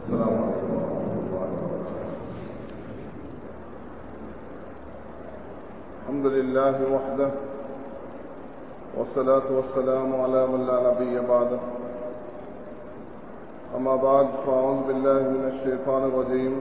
السلام عليكم ورحمة الله وبركاته الحمد لله وحده والصلاة والسلام على من لا نبي بعده أما بعد فأعوذ بالله من الشيطان الرجيم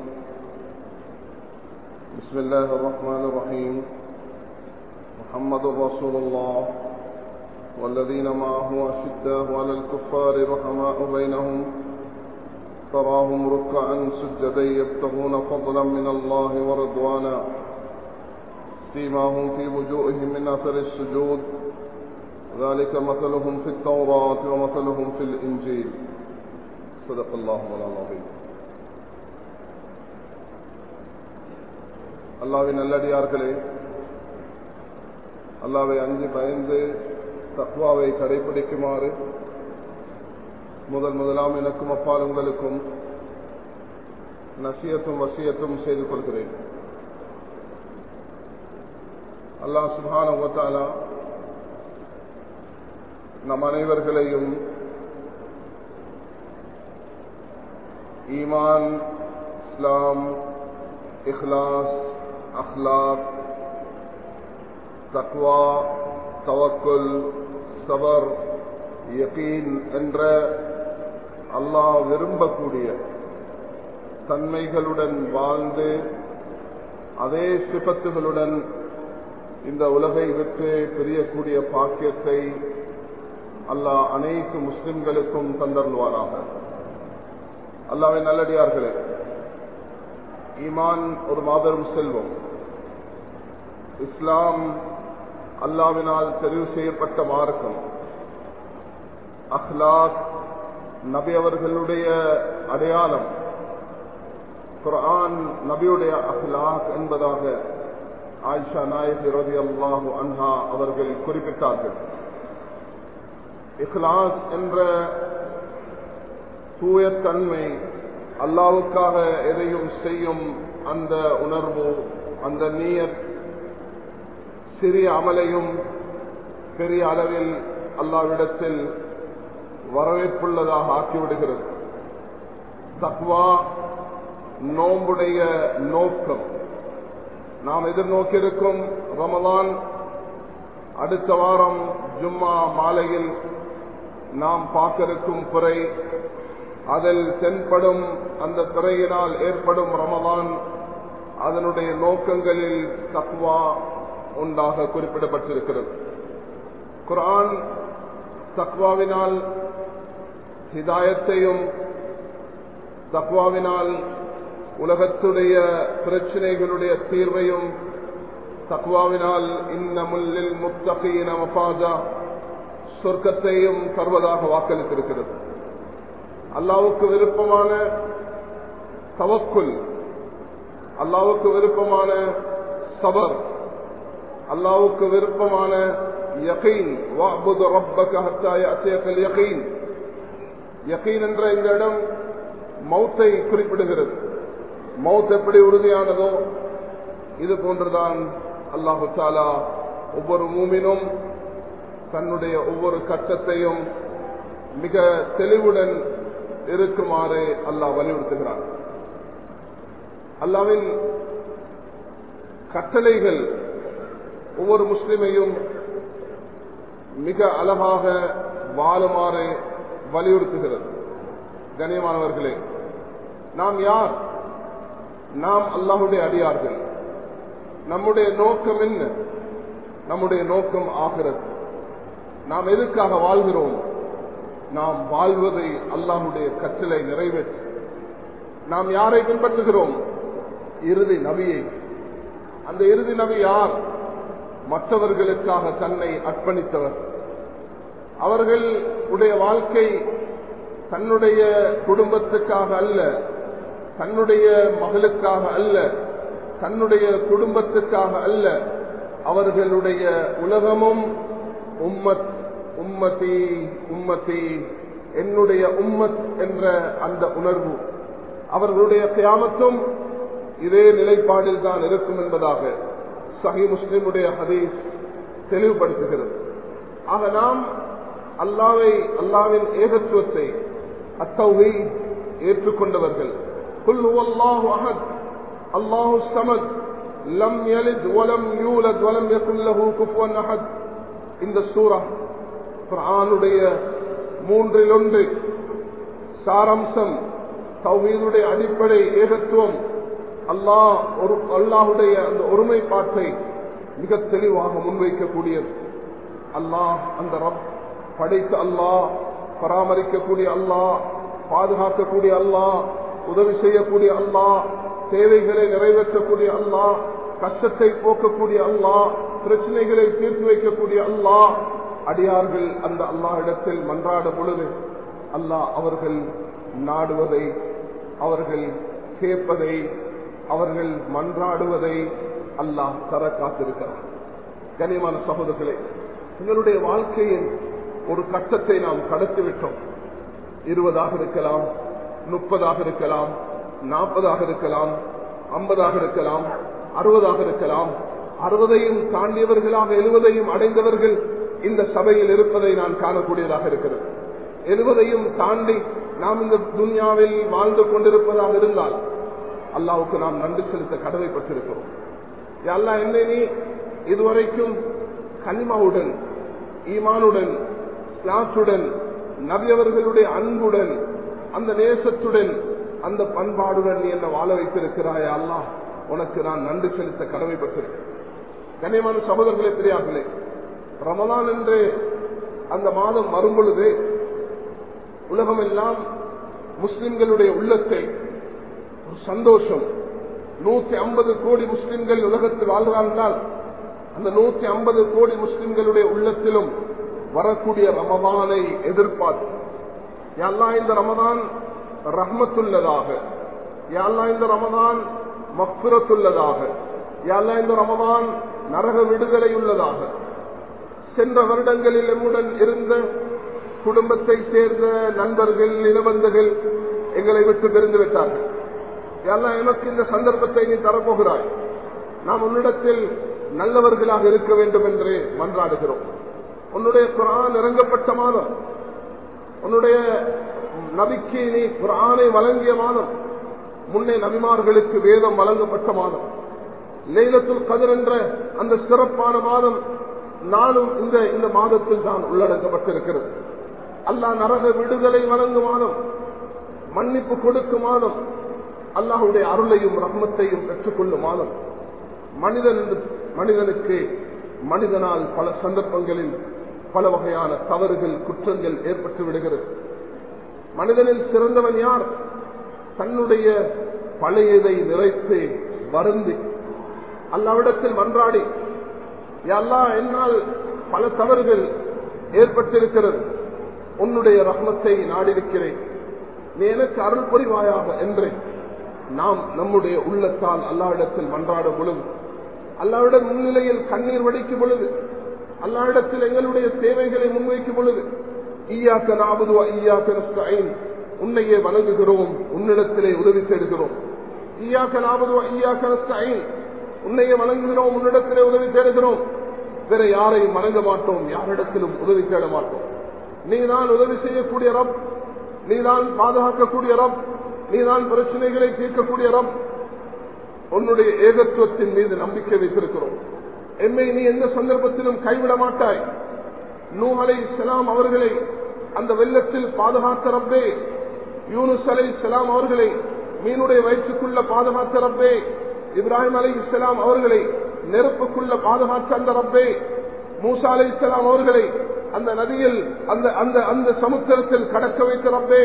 بسم الله الرحمن الرحيم محمد رسول الله والذين معه أشداء على الكفار رحماء بينهم تراهم ركعا سجدا يبتغون فضلا من الله ورضوانا سيماهم في وجوههم من أثر السجود ذلك مثلهم في التوراة ومثلهم في الإنجيل صدق الله العظيم அல்லாவின் நல்லடியார்களே அல்லாவை அஞ்சு பயந்து தக்வாவை கடைபிடிக்குமாறு முதல் முதலாம் எனக்கும் அப்பால் உங்களுக்கும் நசியத்தும் வசியத்தும் செய்து கொள்கிறேன் அல்லாஹ் சுபான ஓத்தாலா நம் அனைவர்களையும் ஈமான் இஸ்லாம் இஹ்லாஸ் அஹ்லாக் தக்வா தவக்குல் சபர் யகீன் என்ற அல்லாஹ் விரும்பக்கூடிய தன்மைகளுடன் வாழ்ந்து அதே சிபத்துகளுடன் இந்த உலகை விட்டு பிரியக்கூடிய பாக்கியத்தை அல்லாஹ் அனைத்து முஸ்லிம்களுக்கும் தந்தருவாராக அல்லாவின் நல்லடியார்களே ஈமான் ஒரு மாபெரும் செல்வம் இஸ்லாம் அல்லாவினால் தெரிவு செய்யப்பட்ட மார்க்கம் அஹ்லாக் நபி அவர்களுடைய அடையாளம் குரான் நபியுடைய அஹ்லாக் என்பதாக ஆயிஷா நாயகி ரவி அல்லாஹு அன்ஹா அவர்கள் குறிப்பிட்டார்கள் இஹ்லாஸ் என்ற தூயத்தன்மை அல்லாவுக்காக எதையும் செய்யும் அந்த உணர்வு அந்த நீயத் சிறிய அமலையும் பெரிய அளவில் அல்லாவிடத்தில் வரவேற்புள்ளதாக ஆக்கிவிடுகிறது தக்வா நோம்புடைய நோக்கம் நாம் எதிர்நோக்கியிருக்கும் ரமதான் அடுத்த வாரம் ஜும்மா மாலையில் நாம் பார்க்கிருக்கும் குறை அதில் தென்படும் அந்த திரையினால் ஏற்படும் ரமதான் அதனுடைய நோக்கங்களில் தக்வா உண்டாக குறிப்பிடப்பட்டிருக்கிறது குரான் தக்வாவினால் ஹிதாயத்தையும் தக்வாவினால் உலகத்துடைய பிரச்சனைகளுடைய தீர்வையும் தக்வாவினால் இன்னமுல்லில் முத்தகையின மபாஜா சொர்க்கத்தையும் தருவதாக வாக்களித்திருக்கிறது அல்லாவுக்கு விருப்பமான தவக்குல் அல்லாவுக்கு விருப்பமான சபர் அல்லாவுக்கு விருப்பமான யகீன் வாபுது ரப்பக ஹத்தா யஅதியகல் யகீன் யகீன் என்ற இந்த இடம் மௌத்தை குறிப்பிடுகிறது மௌத் எப்படி உறுதியானதோ இது போன்றுதான் அல்லாஹு தாலா ஒவ்வொரு மூமினும் தன்னுடைய ஒவ்வொரு கட்டத்தையும் மிக தெளிவுடன் இருக்குமாறு அல்லாஹ் வலியுறுத்துகிறார் அல்லாவின் கட்டளைகள் ஒவ்வொரு முஸ்லிமையும் மிக அழகாக வாழுமாறு வலியுறுத்துகிறது கண்ணியமானவர்களே நாம் யார் நாம் அல்லாஹுடைய அடியார்கள் நம்முடைய நோக்கம் என்ன நம்முடைய நோக்கம் ஆகிறது நாம் எதுக்காக வாழ்கிறோம் நாம் வாழ்வதை அல்லாஹுடைய கற்றலை நிறைவேற்ற நாம் யாரை பின்பற்றுகிறோம் இறுதி நபியை அந்த இறுதி நபி யார் மற்றவர்களுக்காக தன்னை அர்ப்பணித்தவர் அவர்கள் உடைய வாழ்க்கை தன்னுடைய குடும்பத்துக்காக அல்ல தன்னுடைய மகளுக்காக அல்ல தன்னுடைய குடும்பத்துக்காக அல்ல அவர்களுடைய உலகமும் உம்மத் உம்மதி உம்மதி என்னுடைய உம்மத் என்ற அந்த உணர்வு அவர்களுடைய கியாமத்தும் இதே நிலைப்பாடில் தான் இருக்கும் என்பதாக சஹி முஸ்லிமுடைய ஹதீஸ் தெளிவுபடுத்துகிறது ஆக நாம் அல்லாவை அல்லாவின் ஏகத்துவத்தை அத்தௌஹி ஏற்றுக்கொண்டவர்கள் குல் ஹுவல்லாஹு அஹத் அல்லாஹு ஸமத் லம் யலித் வலம் யூலத் வலம் யகுல் லஹு குஃபுவன் அஹத் இந்த சூரா குர்ஆனுடைய மூன்றில் ஒன்று சாரம்சம் தௌஹீதுடைய அடிப்படை ஏகத்துவம் அல்லாஹ் ஒரு அல்லாஹுடைய அந்த ஒருமைப்பாட்டை மிக தெளிவாக முன்வைக்கக்கூடியது அல்லாஹ் அந்த ரப் படைத்த அல்லாஹ் பராமரிக்கக்கூடிய அல்லாஹ் பாதுகாக்கக்கூடிய அல்லாஹ் உதவி செய்யக்கூடிய அல்லாஹ் தேவைகளை நிறைவேற்றக்கூடிய அல்லாஹ் கஷ்டத்தை போக்கக்கூடிய அல்லாஹ் பிரச்சனைகளை தீர்த்து வைக்கக்கூடிய அல்லாஹ் அடியார்கள் அந்த அல்லாஹ் இடத்தில் மன்றாட பொழுது அல்லாஹ் அவர்கள் நாடுவதை அவர்கள் கேட்பதை அவர்கள் மன்றாடுவதை அல்லாஹ் தர காத்திருக்கிறார் கனியமான சகோதரர்களே எங்களுடைய வாழ்க்கையின் ஒரு கட்டத்தை நாம் கடத்தி விட்டோம் இருபதாக இருக்கலாம் முப்பதாக இருக்கலாம் நாற்பதாக இருக்கலாம் ஐம்பதாக இருக்கலாம் அறுபதாக இருக்கலாம் அறுபதையும் தாண்டியவர்களாக எழுபதையும் அடைந்தவர்கள் இந்த சபையில் இருப்பதை நான் காணக்கூடியதாக இருக்கிறது எழுபதையும் தாண்டி நாம் இந்த துன்யாவில் வாழ்ந்து கொண்டிருப்பதாக இருந்தால் அல்லாவுக்கு நாம் நன்றி செலுத்த கடமைப்பட்டிருக்கிறோம் அல்லா என்னை நீ இதுவரைக்கும் கனிமாவுடன் ஈமானுடன் ஸ்லாத்துடன் நபியவர்களுடைய அன்புடன் அந்த நேசத்துடன் அந்த பண்பாடுடன் நீ என்ன வாழ வைத்திருக்கிறாய் அல்லாஹ் உனக்கு நான் நன்றி செலுத்த கடமைப்பட்டிருக்கிறேன் கனியமான சகோதரர்களே பெரியார்களே ரமலான் என்று அந்த மாதம் வரும் பொழுது உலகமெல்லாம் முஸ்லிம்களுடைய உள்ளத்தை ஒரு சந்தோஷம் நூத்தி ஐம்பது கோடி முஸ்லிம்கள் உலகத்தில் வாழ்கிறார்கள் அந்த நூத்தி ஐம்பது கோடி முஸ்லிம்களுடைய உள்ளத்திலும் வரக்கூடிய ரமதானை எதிர்பார்த்து யாரெல்லாம் இந்த ரமதான் ரஹ்மத்துள்ளதாக யாரெல்லாம் இந்த ரமதான் மக்குரத்துள்ளதாக யாரெல்லாம் இந்த ரமதான் நரக விடுதலை உள்ளதாக சென்ற வருடங்களில் எம்முடன் இருந்த குடும்பத்தை சேர்ந்த நண்பர்கள் இனவந்தர்கள் எங்களை விட்டு பிரிந்து விட்டார்கள் எல்லாம் எனக்கு இந்த சந்தர்ப்பத்தை நீ தரப்போகிறாய் நாம் உன்னிடத்தில் நல்லவர்களாக இருக்க வேண்டும் என்று மன்றாடுகிறோம் உன்னுடைய குரான் இறங்கப்பட்ட மாதம் உன்னுடைய நபிக்கு நீ குரானை வழங்கிய மாதம் முன்னே நபிமார்களுக்கு வேதம் வழங்கப்பட்ட மாதம் லைலத்துல் கதிர் என்ற அந்த சிறப்பான மாதம் நானும் இந்த இந்த மாதத்தில் தான் உள்ளடக்கப்பட்டிருக்கிறது அல்லாஹ் நரக விடுதலை வழங்கும் மாதம் மன்னிப்பு கொடுக்கும் மாதம் அல்லாஹுடைய அருளையும் ரஹ்மத்தையும் பெற்றுக்கொள்ளும் மாதம் மனிதன் மனிதனுக்கு மனிதனால் பல சந்தர்ப்பங்களில் பல வகையான தவறுகள் குற்றங்கள் ஏற்பட்டு விடுகிறது மனிதனில் சிறந்தவன் யார் தன்னுடைய பழையதை நிறைத்து வருந்தி அல்லாவிடத்தில் மன்றாடி எல்லா என்னால் பல தவறுகள் ஏற்பட்டிருக்கிறது உன்னுடைய ரத்னத்தை நாடிருக்கிறேன் நீ எனக்கு அருள் புரிவாயாக என்று நாம் நம்முடைய உள்ளத்தால் அல்லாவிடத்தில் மன்றாட பொழுது அல்லாவிடம் முன்னிலையில் கண்ணீர் வடிக்கும் பொழுது அல்லாவிடத்தில் எங்களுடைய தேவைகளை முன்வைக்கும் பொழுது ஈயாக்க நாபதுவா ஈயாக்க நஸ்தாயின் உன்னையே வணங்குகிறோம் உன்னிடத்திலே உதவி தேடுகிறோம் ஈயாக்க நாபதுவா ஈயாக்க நஸ்தாயின் உன்னையே வணங்குகிறோம் உன்னிடத்திலே உதவி தேடுகிறோம் வேற யாரையும் வணங்க மாட்டோம் யாரிடத்திலும் உதவி தேட மாட்டோம் நீதான் உதவி செய்யக்கூடிய ரப் நீதான் பாதுகாக்கக்கூடிய ரப் நீதான் பிரச்சனைகளை தீர்க்கக்கூடிய ரப் உன்னுடைய ஏகத்துவத்தின் மீது நம்பிக்கை வைத்திருக்கிறோம் எம்மை நீ எந்த சந்தர்ப்பத்திலும் கைவிட மாட்டாய் நூ அலை சலாம் அவர்களை அந்த வெள்ளத்தில் பாதுகாத்த ரப்பே யூனுஸ் அலை சலாம் அவர்களை மீனுடைய வயிற்றுக்குள்ள பாதுகாத்த ரப்பே இப்ராஹிம் அலை இஸ்லாம் அவர்களை நெருப்புக்குள்ள பாதுகாத்த அந்த ரப்பே மூசா அலை இஸ்லாம் அவர்களை அந்த நதியில் அந்த அந்த அந்த சமுத்திரத்தில் கடக்க வைத்த ரப்பே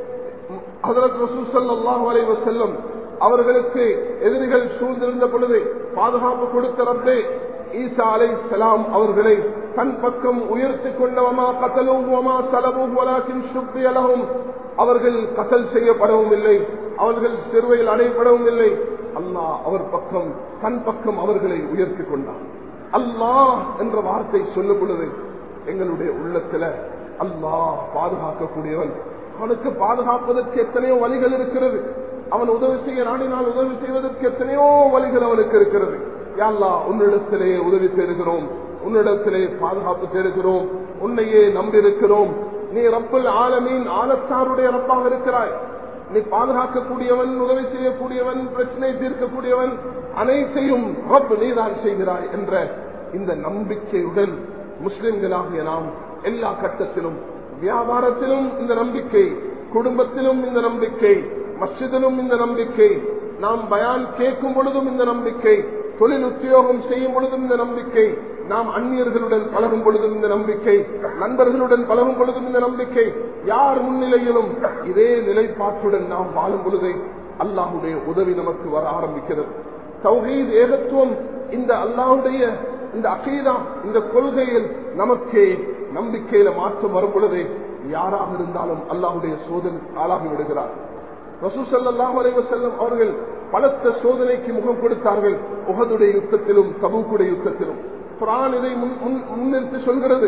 ஹசரத் ரசூசல்லாஹு அலை வசல்லம் அவர்களுக்கு எதிரிகள் சூழ்ந்திருந்த பொழுது பாதுகாப்பு கொடுத்த ரப்பே ஈசா அலை சலாம் அவர்களை தன் பக்கம் உயர்த்தி கொண்டவமா கத்தலுவமா சலவும் வலாக்கின் சுப்பி அலகும் அவர்கள் கத்தல் செய்யப்படவும் இல்லை அவர்கள் சிறுவையில் அடையப்படவும் இல்லை அல்லாஹ் அவர் பக்கம் தன் பக்கம் அவர்களை உயர்த்தி கொண்டார் அல்லாஹ் என்ற வார்த்தை சொல்லும் பொழுது எங்களுடைய உள்ளத்துல அல்லாஹ் பாதுகாக்கக்கூடியவன் அவனுக்கு பாதுகாப்பதற்கு எத்தனையோ வழிகள் இருக்கிறது அவன் உதவி செய்ய நாடினால் உதவி செய்வதற்கு எத்தனையோ வழிகள் அவனுக்கு இருக்கிறது யாழ்லா உன்னிடத்திலே உதவி தேடுகிறோம் உன்னிடத்திலே பாதுகாப்பு தேடுகிறோம் உன்னையே நம்பியிருக்கிறோம் நீ ரப்பல் ஆலமீன் ஆலத்தாருடைய ரப்பாக இருக்கிறாய் நீ பாதுகாக்கக்கூடியவன் உதவி செய்யக்கூடியவன் பிரச்சனை தீர்க்கக்கூடியவன் அனைத்தையும் ரப் நீதான் செய்கிறாய் என்ற இந்த நம்பிக்கையுடன் முஸ்லிம்களாகிய நாம் எல்லா கட்டத்திலும் வியாபாரத்திலும் இந்த நம்பிக்கை குடும்பத்திலும் இந்த நம்பிக்கை மஸ்ஜிதிலும் இந்த நம்பிக்கை நாம் பயான் கேட்கும் பொழுதும் இந்த நம்பிக்கை தொழில் உத்தியோகம் செய்யும் பொழுதும் இந்த நம்பிக்கை நாம் அந்நியர்களுடன் பழகும் பொழுதும் இந்த நம்பிக்கை நண்பர்களுடன் பழகும் பொழுதும் இந்த நம்பிக்கை யார் முன்னிலையிலும் இதே நிலைப்பாட்டுடன் நாம் வாழும் பொழுதே அல்லாஹுடைய உதவி நமக்கு வர ஆரம்பிக்கிறது தௌஹீத் ஏகத்துவம் இந்த அல்லாஹுடைய இந்த அகீதா இந்த கொள்கையில் நமக்கு நம்பிக்கையில மாற்றம் வரும் பொழுதே யாராக இருந்தாலும் அல்லாஹுடைய சோதனை ஆளாகி விடுகிறார் ரசூசல்லாஹ் அலைவசல்லம் அவர்கள் பலத்த சோதனைக்கு முகம் கொடுத்தார்கள் உகதுடைய யுத்தத்திலும் தபூக்குடைய யுத்தத்திலும் குரான் இதை முன்னிறுத்தி சொல்கிறது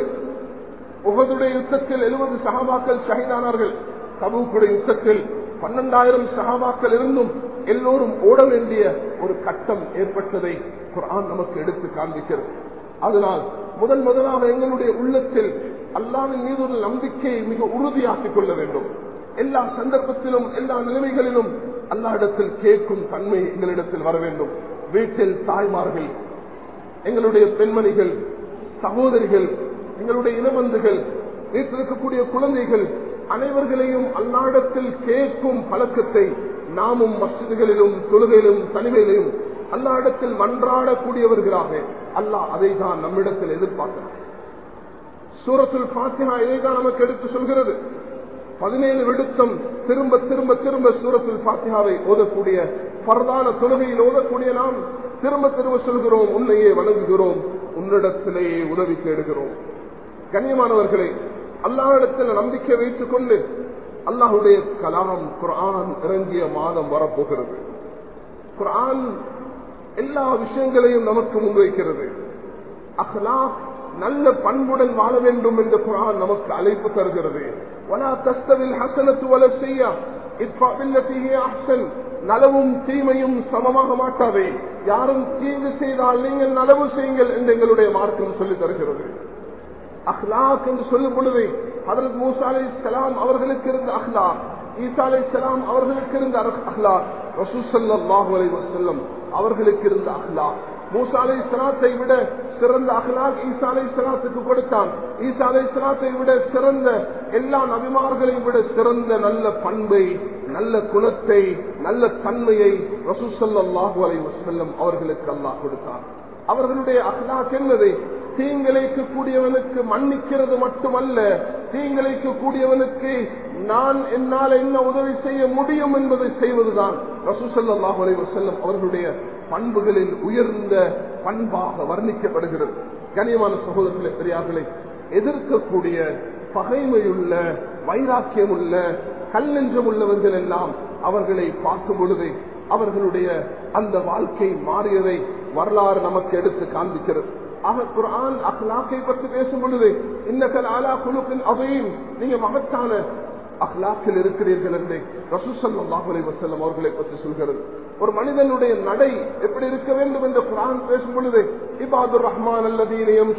உகதுடைய யுத்தத்தில் எழுபது சகாபாக்கள் ஷஹீதானார்கள் தபூக்குடைய யுத்தத்தில் பன்னெண்டாயிரம் சகாபாக்கள் இருந்தும் எல்லோரும் ஓட வேண்டிய ஒரு கட்டம் ஏற்பட்டதை குரான் நமக்கு எடுத்து காண்பிக்கிறது அதனால் முதன் முதலாக எங்களுடைய உள்ளத்தில் அல்லாவின் மீது ஒரு நம்பிக்கையை மிக உறுதியாக்கிக் கொள்ள வேண்டும் எல்லா சந்தர்ப்பத்திலும் எல்லா நிலைமைகளிலும் அல்லா இடத்தில் கேட்கும் தன்மை எங்களிடத்தில் வர வேண்டும் வீட்டில் தாய்மார்கள் எங்களுடைய பெண்மணிகள் சகோதரிகள் எங்களுடைய இனவந்துகள் வீட்டில் இருக்கக்கூடிய குழந்தைகள் அனைவர்களையும் அல்லாடத்தில் கேட்கும் பழக்கத்தை நாமும் மசிதிகளிலும் தொழுகையிலும் தனிமையிலும் அல்லாடத்தில் மன்றாடக்கூடியவர்களாக அல்லாஹ் அதை தான் நம்மிடத்தில் எதிர்பார்க்கிறார் சூரத்துல் பாத்தியா இதை தான் நமக்கு எடுத்து சொல்கிறது பதினேழு விடுத்தம் திரும்ப திரும்ப திரும்ப சூரத்தில் பாத்தியாவை ஓதக்கூடிய பரதான தொழுகையில் ஓதக்கூடிய நாம் திரும்ப திரும்ப சொல்கிறோம் உன்னையே வணங்குகிறோம் உன்னிடத்திலேயே உதவி தேடுகிறோம் கண்ணியமானவர்களே அல்லாஹிடத்தில் நம்பிக்கை வைத்துக் கொண்டு அல்லாஹுடைய கலாம் குரான் இறங்கிய மாதம் வரப்போகிறது குரான் எல்லா விஷயங்களையும் நமக்கு முன்வைக்கிறது அஹ்லாக் நல்ல பண்புடன் வாழ வேண்டும் என்று குரான் நமக்கு அழைப்பு தருகிறது நலவும் தீமையும் சமமாக மாட்டாதே யாரும் தீங்கு செய்தால் நீங்கள் நலவு செய்யுங்கள் என்று எங்களுடைய மார்க்கம் சொல்லி தருகிறது அஹ்லாக் என்று சொல்லும் பொழுது அதற்கு மூசா அலை சலாம் அவர்களுக்கு இருந்த அஹ்லாக் ஈசா அலை சலாம் அவர்களுக்கு இருந்த அஹ்லாக் ரசூசல்லாஹு அலை வசல்லம் அவர்களுக்கு இருந்த அஹ்லாக் மூசா அலை சலாத்தை விட சிறந்த அகலாக் ஈசா அலை சலாத்துக்கு கொடுத்தான் ஈசா அலை சலாத்தை விட சிறந்த எல்லா நபிமார்களையும் விட சிறந்த நல்ல பண்பை நல்ல குணத்தை நல்ல தன்மையை ரசூசல்லாஹு அலை வசல்லம் அவர்களுக்கு அல்லாஹ் கொடுத்தான் அவர்களுடைய அகலாக் என்னது தீங்கிழைக்க கூடியவனுக்கு மன்னிக்கிறது மட்டுமல்ல தீங்கிழைக்க கூடியவனுக்கு நான் என்னால் என்ன உதவி செய்ய முடியும் என்பதை செய்வதுதான் ரசூசல்லாஹு அலை வசல்லம் அவர்களுடைய பண்புகளில் உயர்ந்த பண்பாக வர்ணிக்கப்படுகிறது கனியமான சகோதரர்களே பெரியார்களே எதிர்க்கக்கூடிய பகைமையுள்ள வைராக்கியம் உள்ள கல்லெஞ்சம் உள்ளவர்கள் எல்லாம் அவர்களை பார்க்கும் பொழுது அவர்களுடைய அந்த வாழ்க்கை மாறியதை வரலாறு நமக்கு எடுத்து காண்பிக்கிறது ஆக குரான் அஹ்லாக்கை பற்றி பேசும் பொழுது இன்னக்கல் ஆலா குழுக்கின் அவையும் நீங்க மகத்தான அஹ்லாக்கில் இருக்கிறீர்கள் என்று ரசூசல்லாஹ் அலி வசல்லம் அவர்களை பற்றி சொல்கிறது ஒரு மனிதனுடைய நடை எப்படி இருக்க வேண்டும் என்று குரான் பேசும் பொழுது இபாதுர் ரஹ்மான் அல்லதீனியம்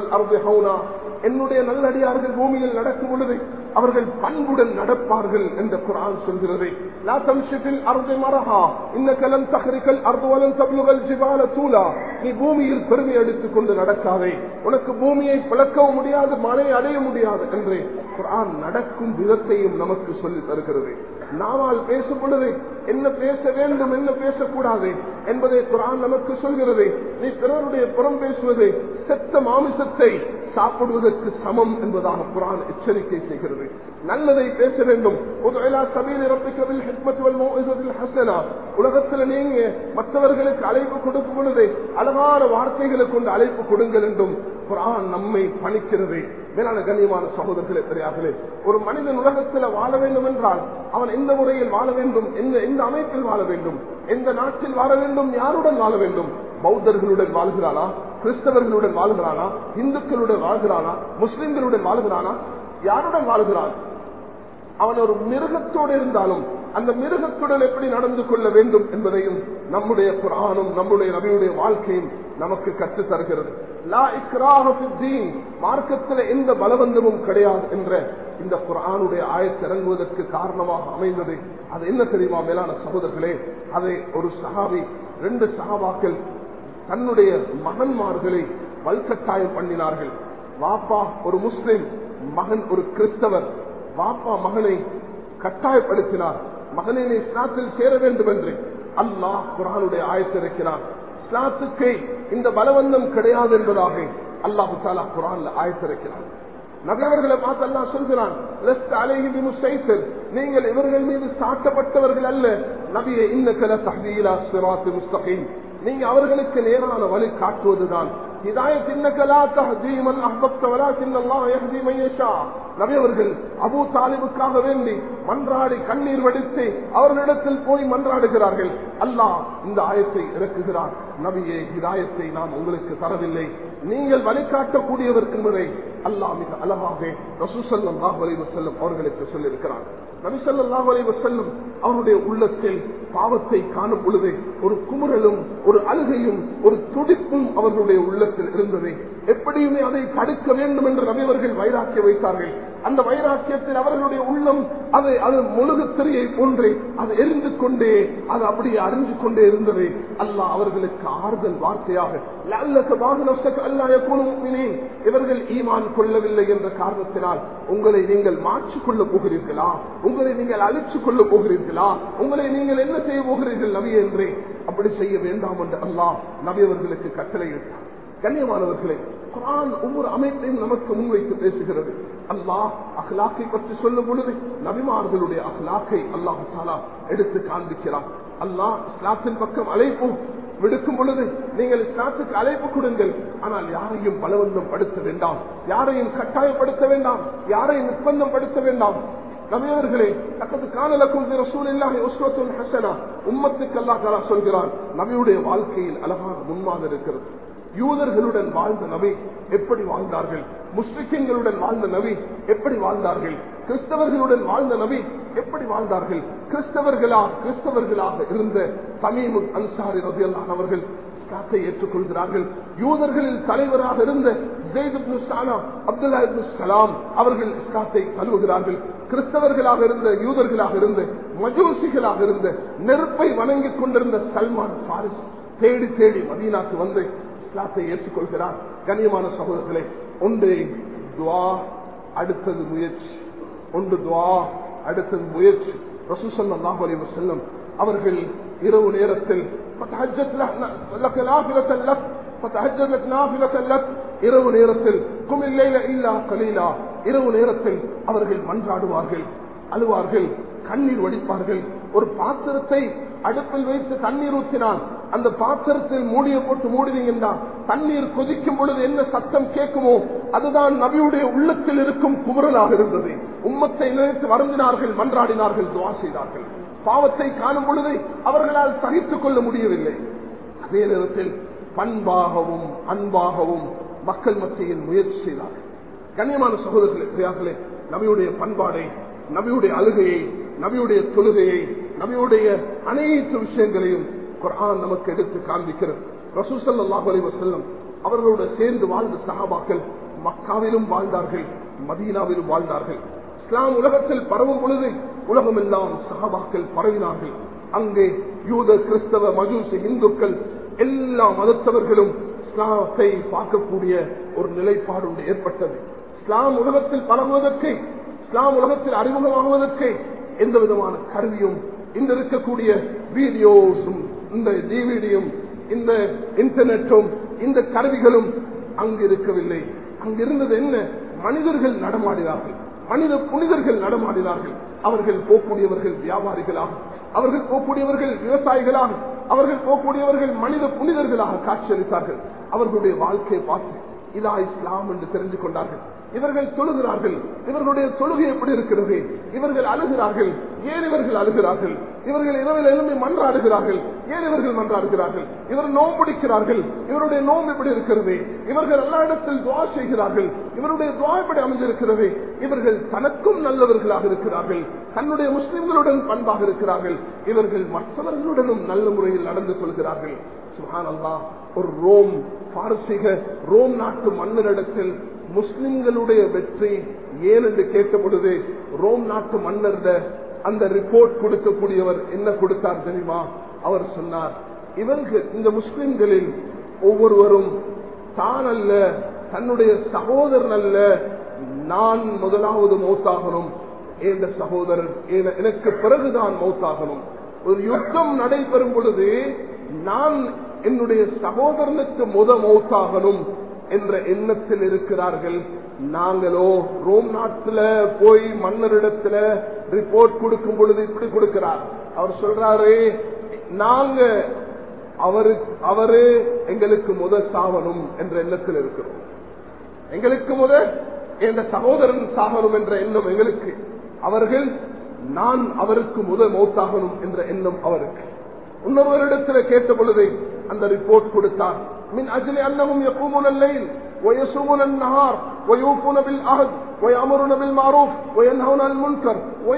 என்னுடைய நல்லடியார்கள் பூமியில் நடக்கும் பொழுது அவர்கள் பண்புடன் நடப்பார்கள் என்ற குரான் சொல்கிறது லா தம்ஷிபில் அர்தை மரஹா இன்ன கலம் தகரிக்கல் அர்துவலன் தப்லுகல் ஜிபால தூலா நீ பூமியில் பெருமை அடித்துக் கொண்டு நடக்காதே உனக்கு பூமியை பிளக்கவும் முடியாது மழையை அடைய முடியாது என்று குரான் நடக்கும் விதத்தையும் நமக்கு சொல்லி தருகிறது நாவால் பேசும் பொழுது என்ன பேச வேண்டும் என்ன பேசக்கூடாது என்பதை குரான் நமக்கு சொல்கிறது நீ பிறருடைய புறம் பேசுவது செத்த மாமிசத்தை சாப்பிடுவதற்கு சமம் என்பதாக குரான் எச்சரிக்கை செய்கிறது நல்லதை பேச வேண்டும் உலகத்தில் நீங்க மற்றவர்களுக்கு அழைப்பு கொடுக்கும் பொழுது அழகான வார்த்தைகளை கொண்டு அழைப்பு கொடுங்கள் என்றும் குரான் நம்மை பணிக்கிறது மேலான கண்ணியமான சகோதரர்களே தெரியார்களே ஒரு மனிதன் உலகத்தில் வாழ வேண்டும் என்றால் அவன் எந்த முறையில் வாழ வேண்டும் எந்த எந்த அமைப்பில் வாழ வேண்டும் எந்த நாட்டில் வாழ வேண்டும் யாருடன் வாழ வேண்டும் பௌத்தர்களுடன் வாழ்கிறானா கிறிஸ்தவர்களுடன் வாழ்கிறானா இந்துக்களுடன் வாழ்கிறானா முஸ்லிம்களுடன் வாழ்கிறானா யாருடன் வாழ்கிறான் அவன் ஒரு மிருகத்தோடு இருந்தாலும் அந்த மிருகத்துடன் எப்படி நடந்து கொள்ள வேண்டும் என்பதையும் நம்முடைய குரானும் நம்முடைய நபியுடைய வாழ்க்கையும் நமக்கு கற்றுத் தருகிறது லா இக்ராஹ ஃபித்தீன். மார்க்கத்தில் எந்த பலவந்தமும் கிடையாது என்ற இந்த குரானுடைய ஆயத்திறங்குவதற்கு காரணமாக அமைந்தது அது என்ன தெரியுமா மேலான சகோதரர்களே அதை ஒரு சஹாபி ரெண்டு சஹாபாக்கள் தன்னுடைய மகன்மார்களை வல்கட்டாயம் பண்ணினார்கள் வாப்பா ஒரு முஸ்லிம் மகன் ஒரு கிறிஸ்தவர் வாப்பா மகனை கட்டாயப்படுத்தினார் மகனை நீ இஸ்லாத்தில் சேர வேண்டும் என்று அல்லாஹ் குரானுடைய ஆயத்திருக்கிறார் இஸ்லாத்துக்கு இந்த பலவந்தம் கிடையாது என்பதாக அல்லாஹு தாலா குரான்ல ஆயத்திருக்கிறார் நபியவர்களை பார்த்து அல்லா சொல்கிறான் "லஸ்த அலைஹிம் பிமுஸ்தைத்திர்." நீங்கள் இவர்கள் மீது சாட்டப்பட்டவர்கள் அல்ல நபியை இன்னக்கல தஹ்தீலா சிராத்து முஸ்தகீம் நீங்க அவர்களுக்கு நேரான வழி காட்டுவதுதான் ஹிதாயத் இன்னக்கலா தஹ்தீமன் அஹ்பப்த வலாக்கின் அல்லாஹ் யஹ்தி மன் யஷா நபி அவர்கள் அபூ தாலிபுக்காக வேண்டி மன்றாடி கண்ணீர் வடித்து அவர்களிடத்தில் போய் மன்றாடுகிறார்கள் அல்லாஹ் இந்த ஆயத்தை இறக்குகிறார் நபியே ஹிதாயத்தை நான் உங்களுக்கு தரவில்லை நீங்கள் வழிகாட்டக்கூடியவர் என்பதை அல்லாஹ் மிக அழகாக ரசூசல்லாஹ் வலைவு செல்லும் அவர்களுக்கு சொல்லியிருக்கிறார் நபி ஸல்லல்லாஹு அலைஹி வஸல்லம் அவருடைய உள்ளத்தில் பாவத்தை காணும் பொழுது ஒரு குமுறலும் ஒரு அழுகையும் ஒரு துடிப்பும் அவர்களுடைய உள்ளத்தில் இருந்தது எப்படியுமே அதை தடுக்க வேண்டும் என்று நபியவர்கள் வைராக்கிய வைத்தார்கள் அந்த வைராக்கியத்தில் அவர்களுடைய உள்ளம் அதை அது முழுகு திரையை போன்று அது எரிந்து கொண்டே அது அப்படியே அறிஞ்சு கொண்டே இருந்தது அல்லாஹ் அவர்களுக்கு ஆறுதல் வார்த்தையாக "லஅல்லக பாகு நஃப்ஸக அல்லா யகூனு முஃமினீன்." இவர்கள் ஈமான் கொள்ளவில்லை என்ற காரணத்தினால் உங்களை நீங்கள் மாற்றிக் கொள்ளப் போகிறீர்களா உங்களை நீங்கள் அழிச்சுக் கொள்ளப் போகிறீர்களா உங்களை நீங்கள் என்ன செய்ய போகிறீர்கள் நபி என்று அப்படி செய்ய வேண்டாம் என்று அல்லாஹ் நபி அவர்களுக்கு கட்டளையிட்டார் கண்ணியமானவர்களே குரான் ஒவ்வொரு அமைப்பையும் நமக்கு முன்வைத்து பேசுகிறது அல்லாஹ் அஹ்லாக்கை பற்றி சொல்லும் பொழுது நபிமார்களுடைய அஹ்லாக்கை அல்லாஹு தாலா எடுத்து காண்பிக்கிறான் அல்லாஹ் இஸ்லாத்தின் பக்கம் அழைப்பு விடுக்கும் பொழுது நீங்கள் இஸ்லாத்துக்கு அழைப்பு கொடுங்கள் ஆனால் யாரையும் பலவந்தம் படுத்த வேண்டாம் யாரையும் கட்டாயப்படுத்த வேண்டாம் யாரையும் நிர்பந்தம் படுத்த வேண்டாம் நபியவர்களே தக்கது காணலக்கும் ரசூலில்லாஹி உஸ்வத்துல் ஹஸனா உம்மத்துக்கு அல்லாஹ் தஆலா சொல்கிறான் நபியுடைய வாழ்க்கையில் அழகான முன்மாதிரி இருக்கிறது யூதர்களுடன் வாழ்ந்த நபி எப்படி வாழ்ந்தார்கள் முஸ்லிம்களுடன் வாழ்ந்த நபி எப்படி வாழ்ந்தார்கள் கிறிஸ்தவர்களுடன் வாழ்ந்த நபி எப்படி வாழ்ந்தார்கள் கிறிஸ்தவர்களா கிறிஸ்தவர்களாக இருந்த சமீமுல் அன்சாரி ரதியல்லான் அவர்கள் இஸ்லாத்தை ஏற்றுக்கொள்கிறார்கள் யூதர்களில் தலைவராக இருந்த ஜெயித் இப்னு சானா, அப்துல்லா இப்னு சலாம் அவர்கள் இஸ்லாத்தை தழுவுகிறார்கள் கிறிஸ்தவர்களாக இருந்த யூதர்களாக இருந்த மஜூசிகளாக இருந்த நெருப்பை வணங்கிக் கொண்டிருந்த சல்மான் பாரிஸ் தேடி தேடி மதீனாக்கு வந்து இஸ்லாத்தை ஏற்றுக்கொள்கிறார் கண்ணியமான சகோதரர்களே ஒன்று துவா அடுத்தது முயற்சி ஒன்று துவா அடுத்தது முயற்சி ரசூசல்லாஹு அலைஹி வஸல்லம் அவர்கள் இரவு நேரத்தில் فتهجد لك نافلة لك فتهجد لك نافلة لك இரவு நேரத்தில் கும் இல்லைல இல்லா கலீலா இரவு நேரத்தில் அவர்கள் மன்றாடுவார்கள் அழுவார்கள் கண்ணீர் வடிப்பார்கள் ஒரு பாத்திரத்தை அடுப்பில் வைத்து தண்ணீர் ஊற்றினான் அந்த பாத்திரத்தில் மூடிய போட்டு மூடினீங்கன்னா தண்ணீர் கொதிக்கும் பொழுது என்ன சத்தம் கேட்குமோ அதுதான் நபியுடைய உள்ளத்தில் இருக்கும் குமுறலாக இருந்தது உம்மத்தை நினைத்து வருந்தினார்கள் மன்றாடினார்கள் துவா செய்தார்கள் பாவத்தை காணும் பொழுது அவர்களால் சகித்துக் கொள்ள முடியவில்லை அதே நேரத்தில் பண்பாகவும் அன்பாகவும் மக்கள் மத்தியில் முயற்சி செய்தார்கள் கண்ணியமான சகோதரர்களே நபியுடைய பண்பாடை நபியுடைய அழுகையை நபியுடைய தொழுகையை நபியுடைய அனைத்து விஷயங்களையும் குர்ஆன் நமக்கு எடுத்து காண்பிக்கிறது ரசூசல்லாஹு அலைஹி வஸல்லம் அவர்களோடு சேர்ந்து வாழ்ந்த சஹாபாக்கள் மக்காவிலும் வாழ்ந்தார்கள் மதீனாவிலும் வாழ்ந்தார்கள் இஸ்லாம் உலகத்தில் பரவும் பொழுது உலகம் எல்லாம் சஹாபாக்கள் பரவினார்கள் அங்கே யூத கிறிஸ்தவ மஜூசி இந்துக்கள் எல்லா மதத்தவர்களும் இஸ்லாத்தை பார்க்கக்கூடிய ஒரு நிலைப்பாடு ஒன்று ஏற்பட்டது இஸ்லாம் உலகத்தில் பரவுவதற்கு இஸ்லாம் உலகத்தில் அறிமுகமாகுவதற்கு எந்த விதமான கருவியும் இந்த இருக்கக்கூடிய வீடியோஸும் இந்த டிவிடியும் இந்த இன்டர்நெட்டும் இந்த கருவிகளும் அங்கு இருக்கவில்லை அங்கிருந்தது என்ன மனிதர்கள் நடமாடினார்கள் மனித புனிதர்கள் நடமாடினார்கள் அவர்கள் போகக்கூடியவர்கள் வியாபாரிகளாக அவர்கள் போகக்கூடியவர்கள் விவசாயிகளாக அவர்கள் போகக்கூடியவர்கள் மனித புனிதர்களாக காட்சியளித்தார்கள் அவர்களுடைய வாழ்க்கையை பார்த்து இதா இஸ்லாம் என்று தெரிஞ்சு கொண்டார்கள் இவர்கள் தொழுகிறார்கள் இவர்களுடைய தொழுகை எப்படி இருக்கிறது இவர்கள் அழுகிறார்கள் ஏன் இவர்கள் அழுகிறார்கள் இவர்கள் இரவில் எழும்பி மன்றாடுகிறார்கள் ஏன் இவர்கள் மன்றாடுகிறார்கள் இவர் நோம்பிடிக்கிறார்கள் இவருடைய நோம்பு எப்படி இருக்கிறது இவர்கள் எல்லா இடத்தில் துவா செய்கிறார்கள் இவருடைய துவா எப்படி அமைந்திருக்கிறது இவர்கள் தனக்கும் நல்லவர்களாக இருக்கிறார்கள் தன்னுடைய முஸ்லிம்களுடன் பண்பாக இருக்கிறார்கள் இவர்கள் மற்றவர்களுடனும் நல்ல முறையில் நடந்து கொள்கிறார்கள் சுஹான் அல்லா ஒரு ரோம் பாரசீக ரோம் நாட்டு மன்னரிடத்தில் முஸ்லிம்களுடைய வெற்றி ஏன் என்று கேட்ட பொழுது ரோம் நாட்டு மன்னர் அந்த ரிப்போர்ட் கொடுக்கக்கூடியவர் என்ன கொடுத்தார் தெரியுமா அவர் சொன்னார் இவர்கள் இந்த முஸ்லிம்களில் ஒவ்வொருவரும் தான் அல்ல தன்னுடைய சகோதரன் அல்ல நான் முதலாவது மௌத்தாகணும் என்ற சகோதரன் எனக்கு பிறகுதான் மௌத்தாகணும் ஒரு யுத்தம் நடைபெறும் பொழுது நான் என்னுடைய சகோதரனுக்கு முத மௌத்தாகணும் என்ற எண்ணத்தில் இருக்கிறார்கள் நாங்களோ ரோம் நாட்டுல போய் மன்னரிடத்துல ரிப்போர்ட் கொடுக்கும் பொழுது இப்படி கொடுக்கிறார் அவர் சொல்றாரு நாங்க அவரு அவரு எங்களுக்கு முத சாவணும் என்ற எண்ணத்தில் இருக்கிறோம் எங்களுக்கு முத என்ற சகோதரன் சாகணும் என்ற எண்ணம் எங்களுக்கு அவர்கள் நான் அவருக்கு முத மௌத்தாகணும் என்ற எண்ணம் அவருக்கு இன்னொருவரிடத்தில் கேட்ட பொழுது அந்த ரிப்போர்ட் கொடுத்தார் من أجل أنهم يقومون الليل ويصومون النهار ويوفون بالعهد ويأمرون بالمعروف وينهون عن المنكر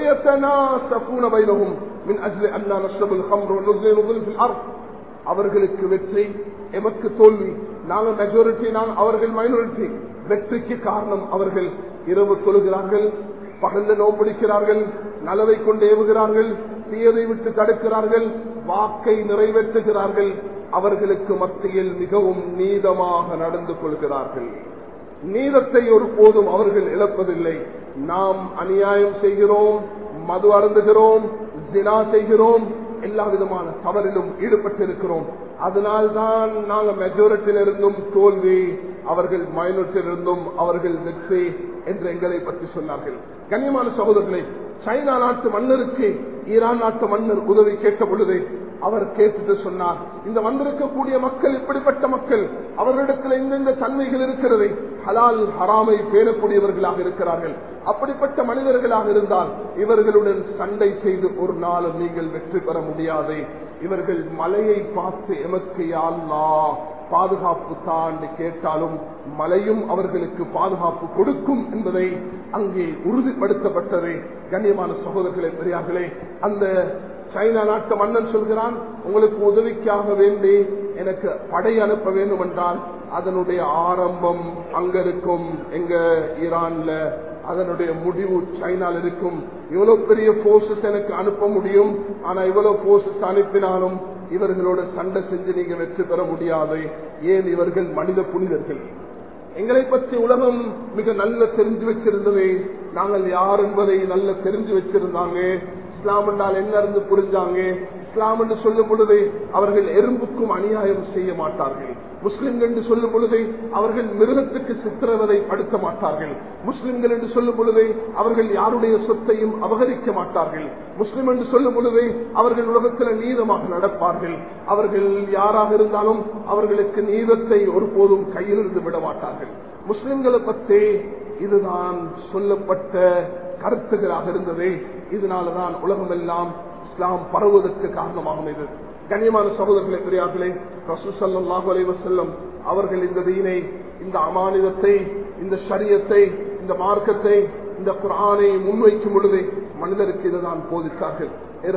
ويتناسفون بينهم من أجل أن نشرب الخمر ونزل نضل في الأرض அவர்களுக்கு வெற்றி எமக்கு தோல்வி நாங்க மெஜாரிட்டி நாங்கள் அவர்கள் மைனாரிட்டி வெற்றிக்கு காரணம் அவர்கள் இரவு தொழுகிறார்கள் பகல்ல நோம்பிடிக்கிறார்கள் நலவை கொண்டு ஏவுகிறார்கள் தீயதை விட்டு தடுக்கிறார்கள் வாக்கை நிறைவேற்றுகிறார்கள் அவர்களுக்கு மத்தியில் மிகவும் நீதமாக நடந்து கொள்கிறார்கள் நீதத்தை ஒருபோதும் அவர்கள் இழப்பதில்லை நாம் அநியாயம் செய்கிறோம் மது அருந்துகிறோம் தினா செய்கிறோம் எல்லா விதமான தவறிலும் ஈடுபட்டிருக்கிறோம் அதனால்தான் நாங்கள் மெஜாரிட்டியில் இருந்தும் தோல்வி அவர்கள் மைனாரிட்டியில் இருந்தும் அவர்கள் வெற்றி என்று எங்களை பற்றி சொன்னார்கள் கண்ணியமான சகோதரர்களை சைனா நாட்டு மன்னருக்கு ஈரான் நாட்டு மன்னர் உதவி கேட்ட பொழுது அவர் கேட்டுட்டு சொன்னார் இந்த வந்திருக்கக்கூடிய மக்கள் இப்படிப்பட்ட மக்கள் அவர்களிடத்தில் எந்தெந்த தன்மைகள் இருக்கிறது ஹலால் ஹராமை பேணக்கூடியவர்களாக இருக்கிறார்கள் அப்படிப்பட்ட மனிதர்களாக இருந்தால் இவர்களுடன் சண்டை செய்து ஒரு நாளும் நீங்கள் வெற்றி பெற முடியாது இவர்கள் மலையை பார்த்து எமக்கு யாழ்லா பாதுகாப்பு தான் கேட்டாலும் மலையும் அவர்களுக்கு பாதுகாப்பு கொடுக்கும் என்பதை அங்கே உறுதிப்படுத்தப்பட்டது கண்ணியமான சகோதரர்களே பெரியார்களே அந்த சைனா நாட்டு மன்னன் சொல்கிறான் உங்களுக்கு உதவிக்காக வேண்டி எனக்கு படை அனுப்ப வேண்டும் என்றால் அதனுடைய ஆரம்பம் அங்க இருக்கும் எங்க ஈரான்ல அதனுடைய முடிவு சைனால இருக்கும் இவ்வளவு பெரிய போர்சஸ் எனக்கு அனுப்ப முடியும் ஆனா இவ்வளவு போர்சஸ் அனுப்பினாலும் இவர்களோட சண்டை செஞ்சு நீங்க வெற்றி பெற முடியாது ஏன் இவர்கள் மனித புனிதர்கள் எங்களை பற்றி உலகம் மிக நல்ல தெரிஞ்சு வச்சிருந்தது நாங்கள் யார் என்பதை நல்ல தெரிஞ்சு வச்சிருந்தாங்க இஸ்லாம் என்றால் என்ன இருந்து புரிஞ்சாங்க இஸ்லாம் என்று சொல்லும் பொழுது அவர்கள் எறும்புக்கும் அநியாயம் செய்ய மாட்டார்கள் முஸ்லிம்கள் என்று சொல்லும் பொழுது அவர்கள் மிருகத்துக்கு சித்திரவதை படுத்த மாட்டார்கள் முஸ்லிம்கள் என்று சொல்லும் பொழுது அவர்கள் யாருடைய சொத்தையும் அபகரிக்க மாட்டார்கள் முஸ்லிம் என்று சொல்லும் பொழுது அவர்கள் உலகத்தில் நீதமாக நடப்பார்கள் அவர்கள் யாராக இருந்தாலும் அவர்களுக்கு நீதத்தை ஒருபோதும் கையிலிருந்து விட மாட்டார்கள் முஸ்லிம்களை பற்றி இதுதான் சொல்லப்பட்ட கருத்துகளாக இருந்தது இதனாலதான் உலகமெல்லாம் இஸ்லாம் பரவுவதற்கு காரணமாகும் இது கண்ணியமான சகோதரர்களே பெரியார்களே ரசூசல்லாஹு அலைவசல்லம் அவர்கள் இந்த தீனை இந்த அமானிதத்தை இந்த சரியத்தை இந்த மார்க்கத்தை இந்த குரானை முன்வைக்கும் பொழுது மனிதருக்கு இதுதான் போதித்தார்கள்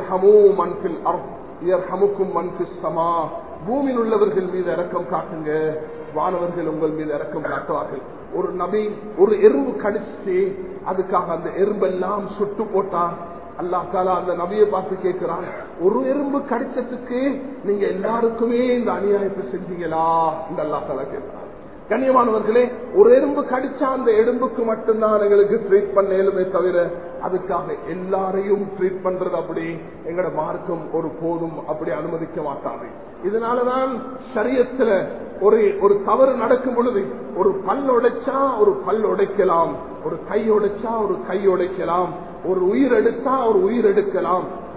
பூமியில் உள்ளவர்கள் மீது இறக்கம் காட்டுங்க வானவர்கள் உங்கள் மீது இறக்கம் காட்டுவார்கள் ஒரு நபி ஒரு எறும்பு கடிச்சு அதுக்காக அந்த எறும்பெல்லாம் சுட்டு போட்டா அல்லா தாலா அந்த நபியை பார்த்து கேட்கிறான் ஒரு எறும்பு கடிச்சதுக்கு நீங்க எல்லாருக்குமே இந்த அநியாயத்தை செஞ்சீங்களா இந்த அல்லா தாலா கேட்கிறான் கண்ணியமானவர்களே ஒரு எறும்பு கடிச்சா அந்த எறும்புக்கு மட்டும்தான் எங்களுக்கு ட்ரீட் பண்ணலுமே தவிர அதுக்காக எல்லாரையும் ட்ரீட் பண்றது அப்படி எங்கட மார்க்கம் ஒரு போதும் அப்படி அனுமதிக்க மாட்டாது இதனாலதான் சரியத்துல ஒரு ஒரு தவறு நடக்கும் பொழுது ஒரு பல் உடைச்சா ஒரு பல் உடைக்கலாம் ஒரு கை உடைச்சா ஒரு கை உடைக்கலாம் ஒரு உயிர் எடுத்தா ஒரு உயிர் எடுக்கலாம்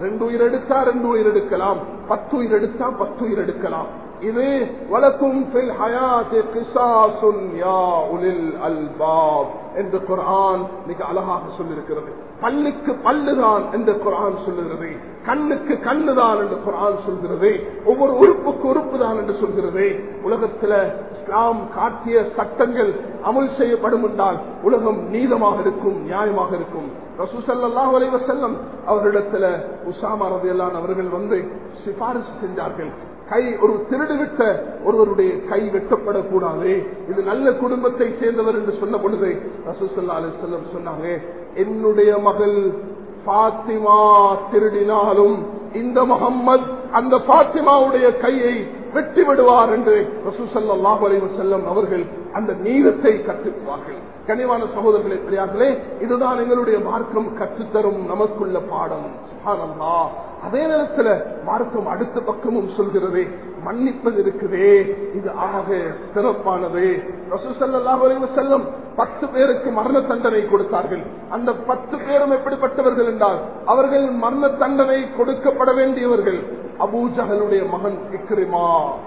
ரெண்டு உயிர் எடுத்தா ரெண்டு உயிர் எடுக்கலாம் பத்து உயிர் எடுத்தா பத்து உயிர் எடுக்கலாம் இது வலக்கும் ஃபில் ஹயாத்தி கிசாசுன் யா உலில் அல்பாப் என்று குர்ஆன் மிக அழகாக சொல்லியிருக்கிறது பல்லுக்கு பல்லுதான் என்று குர்ஆன் சொல்லுகிறது கண்ணுக்கு கண்ணுதான் என்று குர்ஆன் சொல்கிறது ஒவ்வொரு உறுப்புக்கு உறுப்பு தான் என்று சொல்கிறது உலகத்துல இஸ்லாம் காட்டிய சட்டங்கள் அமல் செய்யப்படும் என்றால் உலகம் நீதமாக இருக்கும் நியாயமாக இருக்கும் ரசூசல்லாஹ் அலைவ செல்லம் அவர்களிடத்துல உசாமா ரதியல்லான் அவர்கள் வந்து சிபாரிசு செஞ்சார்கள் கை ஒரு திருடு விட்ட ஒருவருடைய கை வெட்டப்படக்கூடாது இது நல்ல குடும்பத்தை சேர்ந்தவர் என்று சொன்ன பொழுது ரசூசல்லா அலி செல்லம் சொன்னாங்க என்னுடைய மகள் பாத்திமா திருடினாலும் இந்த முகம்மது அந்த பாத்திமாவுடைய கையை வெட்டி விடுவார் என்று ரசூசல்லாஹு அலைவ செல்லம் அவர்கள் அந்த நீளத்தை கற்றுக்குவார்கள் கனிவான சகோதரர்களே பெரியார்களே இதுதான் எங்களுடைய மார்க்கம் கற்றுத்தரும் நமக்குள்ள பாடம் சுப்ஹானல்லா. அதே நேரத்தில் மார்க்கம் அடுத்த பக்கமும் சொல்கிறது மன்னிப்பது இருக்குதே இது ஆக சிறப்பானது ரசூசல்லாஹு அலைஹி வஸல்லம் பத்து பேருக்கு மரண தண்டனை கொடுத்தார்கள் அந்த பத்து பேரும் எப்படிப்பட்டவர்கள் என்றால் அவர்கள் மரண தண்டனை கொடுக்கப்பட வேண்டியவர்கள் அபூஜகலுடைய மகன் இக்ரிமா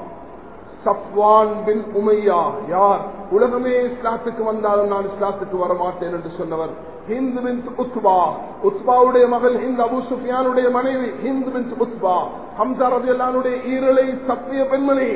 சப்வான் பின் உமையா யார் உலகமே இஸ்லாத்துக்கு வந்தாலும் நான் இஸ்லாத்துக்கு வரமாட்டேன் என்று சொன்னவர் ஹிந்து பின் உத்பா உத்பாவுடைய மகள் ஹிந்த் அபு சுஃபியானுடைய மனைவி ஹிந்து பின் உத்பா ஹம்சா ரதியல்லானுடைய ஈரலை தப்பிய பெண்மணி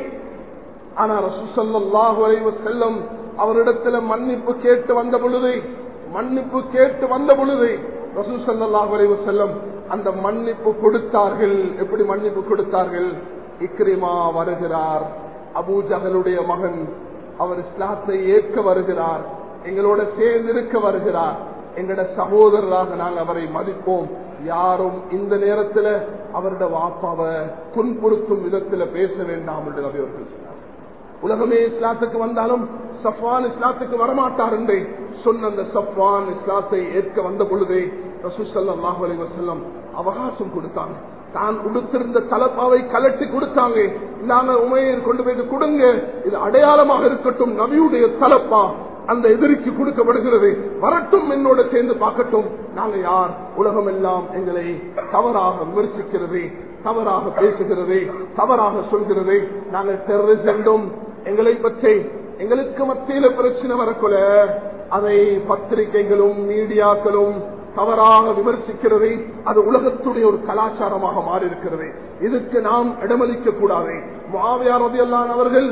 ஆனா ரசூசல்லாஹு அலைஹி செல்லம் அவரிடத்துல மன்னிப்பு கேட்டு வந்த பொழுது மன்னிப்பு கேட்டு வந்த பொழுது ரசூசல்லாஹு அலைஹி செல்லம் அந்த மன்னிப்பு கொடுத்தார்கள் எப்படி மன்னிப்பு கொடுத்தார்கள் இக்ரிமா வருகிறார் அபூஜகலுடைய மகன் அவர் இஸ்லாத்தை ஏற்க வருகிறார் எங்களோட சேர்ந்திருக்க வருகிறார் எங்கட சகோதரராக நாங்கள் அவரை மதிப்போம் யாரும் இந்த நேரத்தில் அவருடைய வாப்பாவை துன்புறுத்தும் விதத்தில் பேச வேண்டாம் என்று நபி அவர்கள் சொன்னார் உலகமே இஸ்லாத்துக்கு வந்தாலும் சஃப்வான் இஸ்லாத்துக்கு வரமாட்டார் என்று சொன்ன அந்த சஃப்வான் இஸ்லாத்தை ஏற்க வந்த பொழுதே ரசூசல்லாஹு அலைஹி வஸல்லம் அவகாசம் கொடுத்தாங்க தான் உடுத்திருந்த தலப்பாவை கலட்டி கொடுத்தாங்க நாங்க உமையர் கொண்டு போய் கொடுங்க இது அடையாளமாக இருக்கட்டும் நபியுடைய தலப்பா அந்த எதிரிக்கு கொடுக்கப்படுகிறது வரட்டும் என்னோட சேர்ந்து பார்க்கட்டும் நாங்க யார் உலகம் எல்லாம் எங்களை தவறாக விமர்சிக்கிறது தவறாக பேசுகிறது தவறாக சொல்கிறது நாங்கள் டெரரிசம் எங்களை பற்றி எங்களுக்கு மத்தியில பிரச்சனை வரக்குல அதை பத்திரிகைகளும் மீடியாக்களும் தவறாக விமர்சிக்கிறது அது உலகத்துடைய ஒரு கலாச்சாரமாக மாறி இருக்கிறது இதுக்கு நாம் இடமளிக்க கூடாது மாவியார் ரதியல்லான் அவர்கள்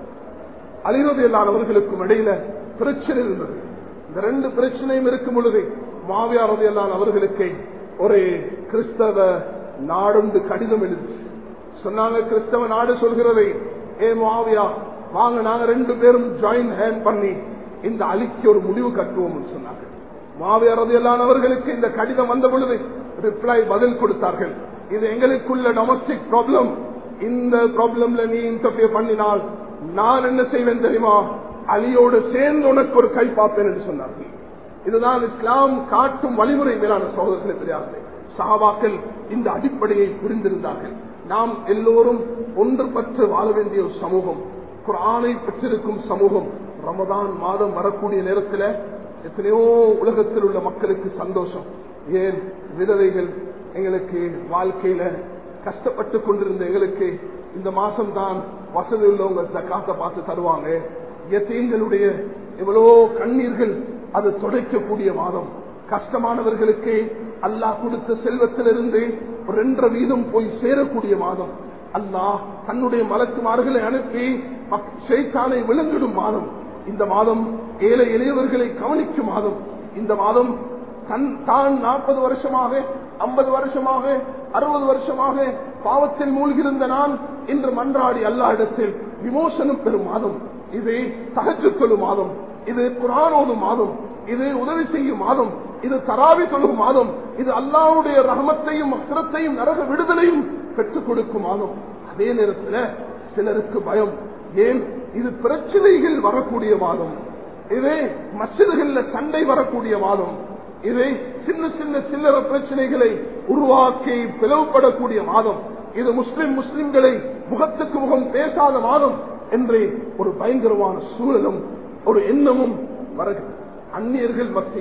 அலிரதியல்லான் அவர்களுக்கும் இடையில பிரச்சனை இருந்தது இந்த ரெண்டு பிரச்சனையும் இருக்கும் பொழுது மாவியார் ரதியல்லான் அவர்களுக்கு ஒரு கிறிஸ்தவ நாடுண்டு கடிதம் எழுதி சொன்னாங்க கிறிஸ்தவ நாடு சொல்கிறது ஏ மாவியா வாங்க நாங்க ரெண்டு பேரும் ஜாயின் ஹேண்ட் பண்ணி இந்த அலிக்கு ஒரு முடிவு கட்டுவோம் சொன்னாங்க மாவியாரதியல்லான் அவர்களுக்கு இந்த கடிதம் வந்த பொழுது ரிப்ளை பதில் கொடுத்தார்கள் இது எங்களுக்குள்ள டொமஸ்டிக் ப்ராப்ளம் இந்த ப்ராப்ளம்ல நீ இன்டர்பியர் பண்ணினால் நான் என்ன செய்வேன் தெரியுமா அலியோடு சேர்ந்து உனக்கு ஒரு கை பார்ப்பேன் என்று சொன்னார்கள் இதுதான் இஸ்லாம் காட்டும் வழிமுறை மேலான சகோதரர்களை தெரியாது சாபாக்கள் இந்த அடிப்படையை புரிந்திருந்தார்கள் நாம் எல்லோரும் ஒன்று பற்று வாழ வேண்டிய ஒரு சமூகம் குரானை பெற்றிருக்கும் சமூகம் ரமதான் மாதம் வரக்கூடிய நேரத்தில் எத்தனையோ உலகத்தில் உள்ள மக்களுக்கு சந்தோஷம் ஏன் விதவைகள் எங்களுக்கு வாழ்க்கையில கஷ்டப்பட்டு கொண்டிருந்த எங்களுக்கு இந்த மாசம் தான் வசதி உள்ளவங்க காத்த பார்த்து தருவாங்க எத்தீங்களுடைய எவ்வளோ கண்ணீர்கள் அது துடைக்கக்கூடிய மாதம் கஷ்டமானவர்களுக்கு அல்லாஹ் கொடுத்த செல்வத்திலிருந்து ரெண்டரை வீதம் போய் சேரக்கூடிய மாதம் அல்லாஹ் தன்னுடைய மலக்குமார்களை அனுப்பி ஷெய்தானை விளங்கிடும் மாதம் இந்த மாதம் ஏழை எளியவர்களை கவனிக்கும் மாதம் இந்த மாதம் தன் தான் நாற்பது வருஷமாக ஐம்பது வருஷமாக அறுபது வருஷமாக பாவத்தில் மூழ்கியிருந்த நான் இன்று மன்றாடி அல்லா இடத்தில் விமோசனம் பெறும் மாதம் இது தகச்சு மாதம் இது குரானோது மாதம் இது உதவி செய்யும் மாதம் இது தராவி தொழுகும் மாதம் இது அல்லாவுடைய ரகமத்தையும் அக்கிரத்தையும் நரக விடுதலையும் பெற்றுக் கொடுக்கும் மாதம் அதே நேரத்தில் சிலருக்கு பயம் ஏன் இது பிரச்சனைகள் வரக்கூடிய மாதம் இது மசிதுகள்ல சண்டை வரக்கூடிய மாதம் இது சின்ன சின்ன சில்லற பிரச்சனைகளை உருவாக்கி பிளவுபடக்கூடிய மாதம் இது முஸ்லிம் முஸ்லிம்களை முகத்துக்கு முகம் பேசாத மாதம் என்று ஒரு பயங்கரமான சூழலும் ஒரு எண்ணமும் வருகிறது அந்நியர்கள் மத்தியில்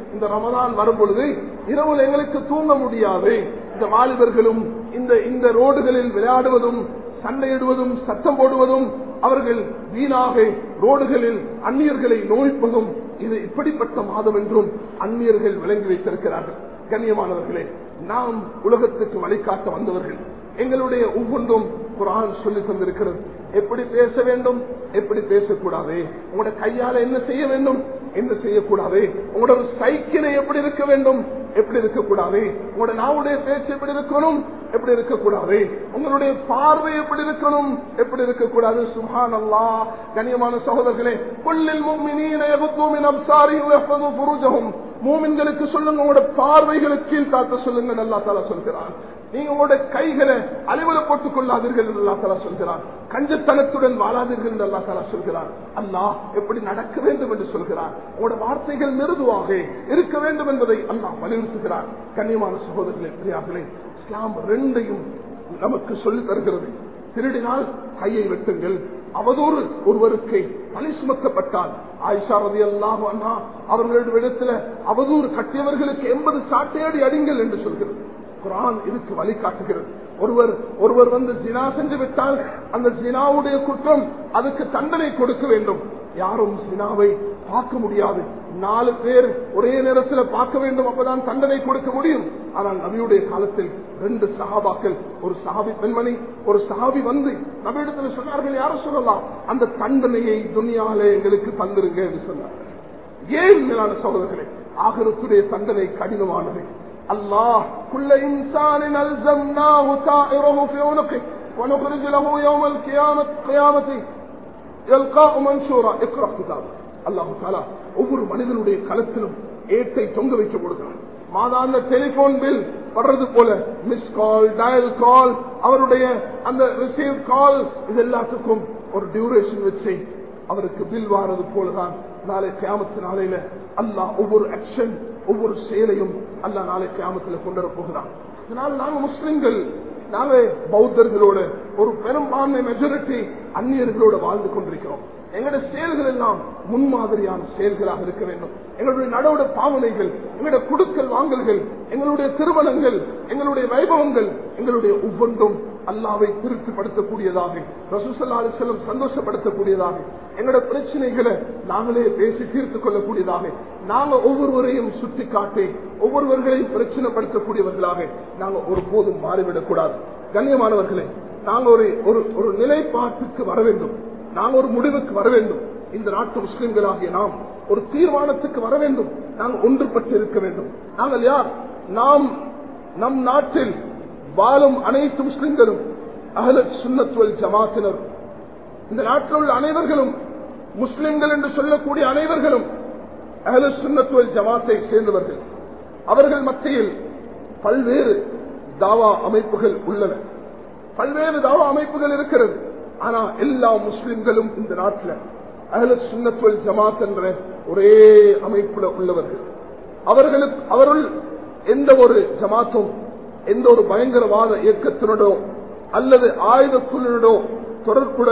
இந்த ரமதான் வரும் பொழுது இரவில் எங்களுக்கு தூங்க முடியாது இந்த வாலிபர்களும் இந்த இந்த ரோடுகளில் விளையாடுவதும் சண்டையிடுவதும் சத்தம் போடுவதும் அவர்கள் வீணாக ரோடுகளில் அந்நியர்களை நோய்ப்பதும் இது இப்படிப்பட்ட மாதம் என்றும் அந்நியர்கள் விளங்கி வைத்திருக்கிறார்கள் கண்ணியமானவர்களே நாம் உலகத்துக்கு வழிகாட்ட வந்தவர்கள் எங்களுடைய ஒவ்வொன்றும் குரான் சொல்லி தந்திருக்கிறது எப்படி பேச வேண்டும் எப்படி பேசக்கூடாது உங்களோட கையால என்ன செய்ய வேண்டும் என்ன செய்யக்கூடாது உங்களோட ஒரு சைக்கிளை எப்படி இருக்க வேண்டும் எப்படி இருக்கக்கூடாது உங்களோட நாவுடைய பேச்சு எப்படி இருக்கணும் எப்படி இருக்கக்கூடாது உங்களுடைய பார்வை எப்படி இருக்கணும் எப்படி இருக்கக்கூடாது சுஹான் அல்லா கண்ணியமான சகோதரர்களே கொள்ளில் மும்மினீனும் மூமின்களுக்கு சொல்லுங்க உங்களோட பார்வைகளுக்கு கீழ் காத்த சொல்லுங்க அல்லா தாலா சொல்கிறான் நீங்க உங்களோட கைகளை அலுவல போட்டுக் கொள்ளாதீர்கள் என்று அல்லா தலா சொல்கிறான் கஞ்சத்தனத்துடன் வாழாதீர்கள் என்று அல்லா தலா சொல்கிறான் அல்லாஹ் எப்படி நடக்க வேண்டும் என்று சொல்கிறான் உங்களோட வார்த்தைகள் மிருதுவாக இருக்க வேண்டும் என்பதை அல்லாஹ் வலியுறுத்துகிறான் கண்ணியமான சகோதரர்களே பிரியார்களே இஸ்லாம் ரெண்டையும் நமக்கு சொல்லித் தருகிறது திருடினால் கையை வெட்டுங்கள் அவதூறு ஒருவருக்கு பழி சுமத்தப்பட்டால் ஆயிஷா ரதி அல்லாஹ் அண்ணா அவர்களுடைய இடத்துல அவதூறு கட்டியவர்களுக்கு எண்பது சாட்டையடி அடிங்கள் என்று சொல்கிறது குரான் இதுக்கு வழிகாட்டுகிறது ஒருவர் ஒருவர் வந்து ஜினா செஞ்சு விட்டால் அந்த ஜினாவுடைய குற்றம் அதுக்கு தண்டனை கொடுக்க வேண்டும் யாரும் ஜினாவை பார்க்க முடியாது நாலு பேர் ஒரே நேரத்தில் பார்க்க வேண்டும் அப்பதான் தண்டனை கொடுக்க முடியும் ஆனால் நபியுடைய காலத்தில் ரெண்டு சகாபாக்கள் ஒரு சஹாபி பெண்மணி ஒரு சஹாபி வந்து நபியிடத்தில் சொன்னார்கள் யாரும் சொல்லலாம் அந்த தண்டனையை துணியாலே எங்களுக்கு தந்திருங்க என்று சொன்னார்கள் ஏன் மேலான சகோதரர்களே ஆகரத்துடைய தண்டனை கடினமானது الله كل إنسان ألزمناه طائره في عنقه ونخرج له يوم القيامة قيامة يلقاه منشورا اقرأ كتابه அல்லாஹு தாலா ஒவ்வொரு மனிதனுடைய களத்திலும் ஏட்டை தொங்க வைக்க கொடுக்கிறான் மாதாந்த டெலிபோன் பில் படுறது போல மிஸ் கால் டயல் கால் அவருடைய அந்த ரிசீவ் கால் இது எல்லாத்துக்கும் ஒரு டியூரேஷன் வச்சு அவருக்கு பில் வாரது போலதான் நாளை கியாமத்து நாளையில அல்லாஹ் ஒவ்வொரு ஆக்ஷன் ஒவ்வொரு செயலையும் அல்லா நாளை கியாமத்தில் கொண்டு வர போகிறான் அதனால் நாங்க முஸ்லிம்கள் நாங்க பௌத்தர்களோட ஒரு பெரும்பான்மை மெஜாரிட்டி அந்நியர்களோட வாழ்ந்து கொண்டிருக்கிறோம் எங்களுடைய செயல்கள் எல்லாம் முன்மாதிரியான செயல்களாக இருக்க வேண்டும் எங்களுடைய நடவட பாவனைகள் எங்களுடைய குடுக்கல் வாங்கல்கள் எங்களுடைய திருமணங்கள் எங்களுடைய வைபவங்கள் எங்களுடைய ஒவ்வொன்றும் அல்லாவை திருப்திப்படுத்தக்கூடியதாக ரசூசல்லாலு செல்லம் சந்தோஷப்படுத்தக்கூடியதாக எங்களுடைய பிரச்சனைகளை நாங்களே பேசி தீர்த்துக் கொள்ளக்கூடியதாக நாங்க ஒவ்வொருவரையும் சுட்டி காட்டி ஒவ்வொருவர்களையும் பிரச்சனைப்படுத்தக்கூடியவர்களாக நாங்க ஒருபோதும் மாறிவிடக் கூடாது கண்ணியமானவர்களே நாங்க ஒரு ஒரு நிலைப்பாட்டுக்கு வர வேண்டும் நாம் ஒரு முடிவுக்கு வர வேண்டும் இந்த நாட்டு முஸ்லிம்களாகிய நாம் ஒரு தீர்மானத்துக்கு வர வேண்டும் நாங்கள் ஒன்றுபட்டு இருக்க வேண்டும் நாங்கள் யார் நாம் நம் நாட்டில் வாழும் அனைத்து முஸ்லிம்களும் அகலத் சுண்ணத்துவல் ஜமாத்தினர் இந்த நாட்டில் உள்ள அனைவர்களும் முஸ்லிம்கள் என்று சொல்லக்கூடிய அனைவர்களும் அகலத் சுண்ணத்துவல் ஜமாத்தை சேர்ந்தவர்கள் அவர்கள் மத்தியில் பல்வேறு தாவா அமைப்புகள் உள்ளன பல்வேறு தாவா அமைப்புகள் இருக்கிறது ஆனா எல்லா முஸ்லிம்களும் இந்த நாட்டில் அகல சுண்ணத்துவல் ஜமாத் என்ற ஒரே அமைப்புல உள்ளவர்கள் அவர்களுக்கு அவருள் எந்த ஒரு ஜமாத்தும் எந்த ஒரு பயங்கரவாத இயக்கத்தினடோ அல்லது ஆயுதக்குழுடோ தொடர்புட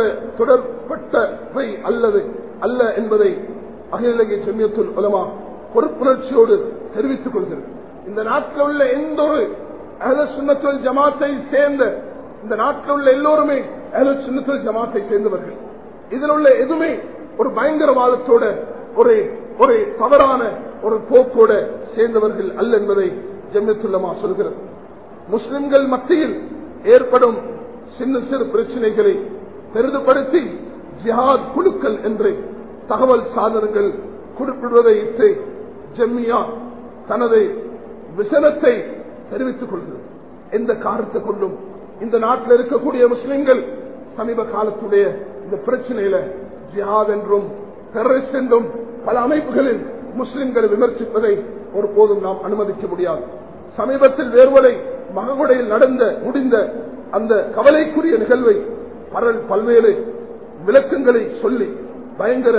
தொடர்பட்டவை அல்லது அல்ல என்பதை அகில இலங்கை ஜமியத்துல் உலமா பொறுப்புணர்ச்சியோடு தெரிவித்துக் கொள்கிறது இந்த நாட்டில் உள்ள எந்த ஒரு அகல சுண்ணத்துவல் ஜமாத்தை சேர்ந்த இந்த நாட்டில் உள்ள எல்லோருமே சுண்ணத்துவல் ஜமாத்தை சேர்ந்தவர்கள் இதில் உள்ள எதுவுமே ஒரு பயங்கரவாதத்தோட ஒரு ஒரு தவறான ஒரு போக்கோட சேர்ந்தவர்கள் அல்ல என்பதை ஜம்யத்துல்லமா சொல்கிறது முஸ்லிம்கள் மத்தியில் ஏற்படும் சின்ன சிறு பிரச்சனைகளை பெரிதுபடுத்தி ஜிஹாத் குழுக்கள் என்று தகவல் சாதனங்கள் குறிப்பிடுவதை இட்டு ஜம்மியா தனது விசனத்தை தெரிவித்துக் கொள்கிறது எந்த காரணத்தை கொண்டும் இந்த நாட்டில் இருக்கக்கூடிய முஸ்லிம்கள் சமீப காலத்துடைய இந்த பிரச்சனையில ஜிஹாத் என்றும் டெரரிஸ்ட் என்றும் பல அமைப்புகளில் முஸ்லிம்களை விமர்சிப்பதை ஒருபோதும் நாம் அனுமதிக்க முடியாது சமீபத்தில் வேறுவரை மககுடையில் நடந்த முடிந்த அந்த கவலைக்குரிய நிகழ்வை பரல் பல்வேறு விளக்கங்களை சொல்லி பயங்கர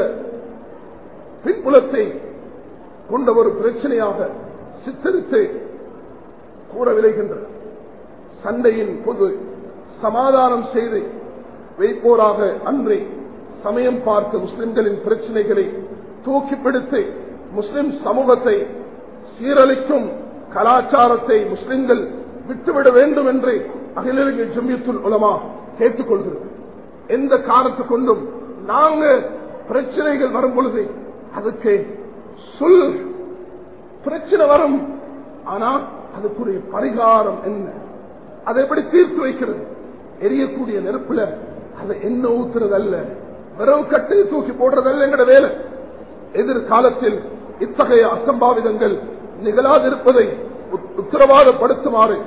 பின்புலத்தை கொண்ட ஒரு பிரச்சனையாக சித்தரித்து கூற விளைகின்றன சண்டையின் பொது சமாதானம் செய்து வைப்போராக அன்றி சமயம் பார்த்து முஸ்லிம்களின் பிரச்சனைகளை தூக்கி பிடித்து முஸ்லிம் சமூகத்தை சீரழிக்கும் கலாச்சாரத்தை முஸ்லிம்கள் விட்டுவிட வேண்டும் என்று அகில இலங்கை ஜமியத்துல் உலமா கேட்டுக்கொள்கிறது எந்த காரணத்தை கொண்டும் நாங்க பிரச்சனைகள் வரும் பொழுது அதுக்கு சொல் பிரச்சனை வரும் ஆனா அதுக்குரிய பரிகாரம் என்ன அதை எப்படி தீர்த்து வைக்கிறது எரியக்கூடிய நெருப்புல அதை என்ன ஊத்துறது அல்ல விரவு கட்டை தூக்கி போடுறது அல்ல எங்கட வேலை எதிர்காலத்தில் இத்தகைய அசம்பாவிதங்கள் நிகழாதிருப்பதை உத்- உத்தரவாதப்படுத்துமாறு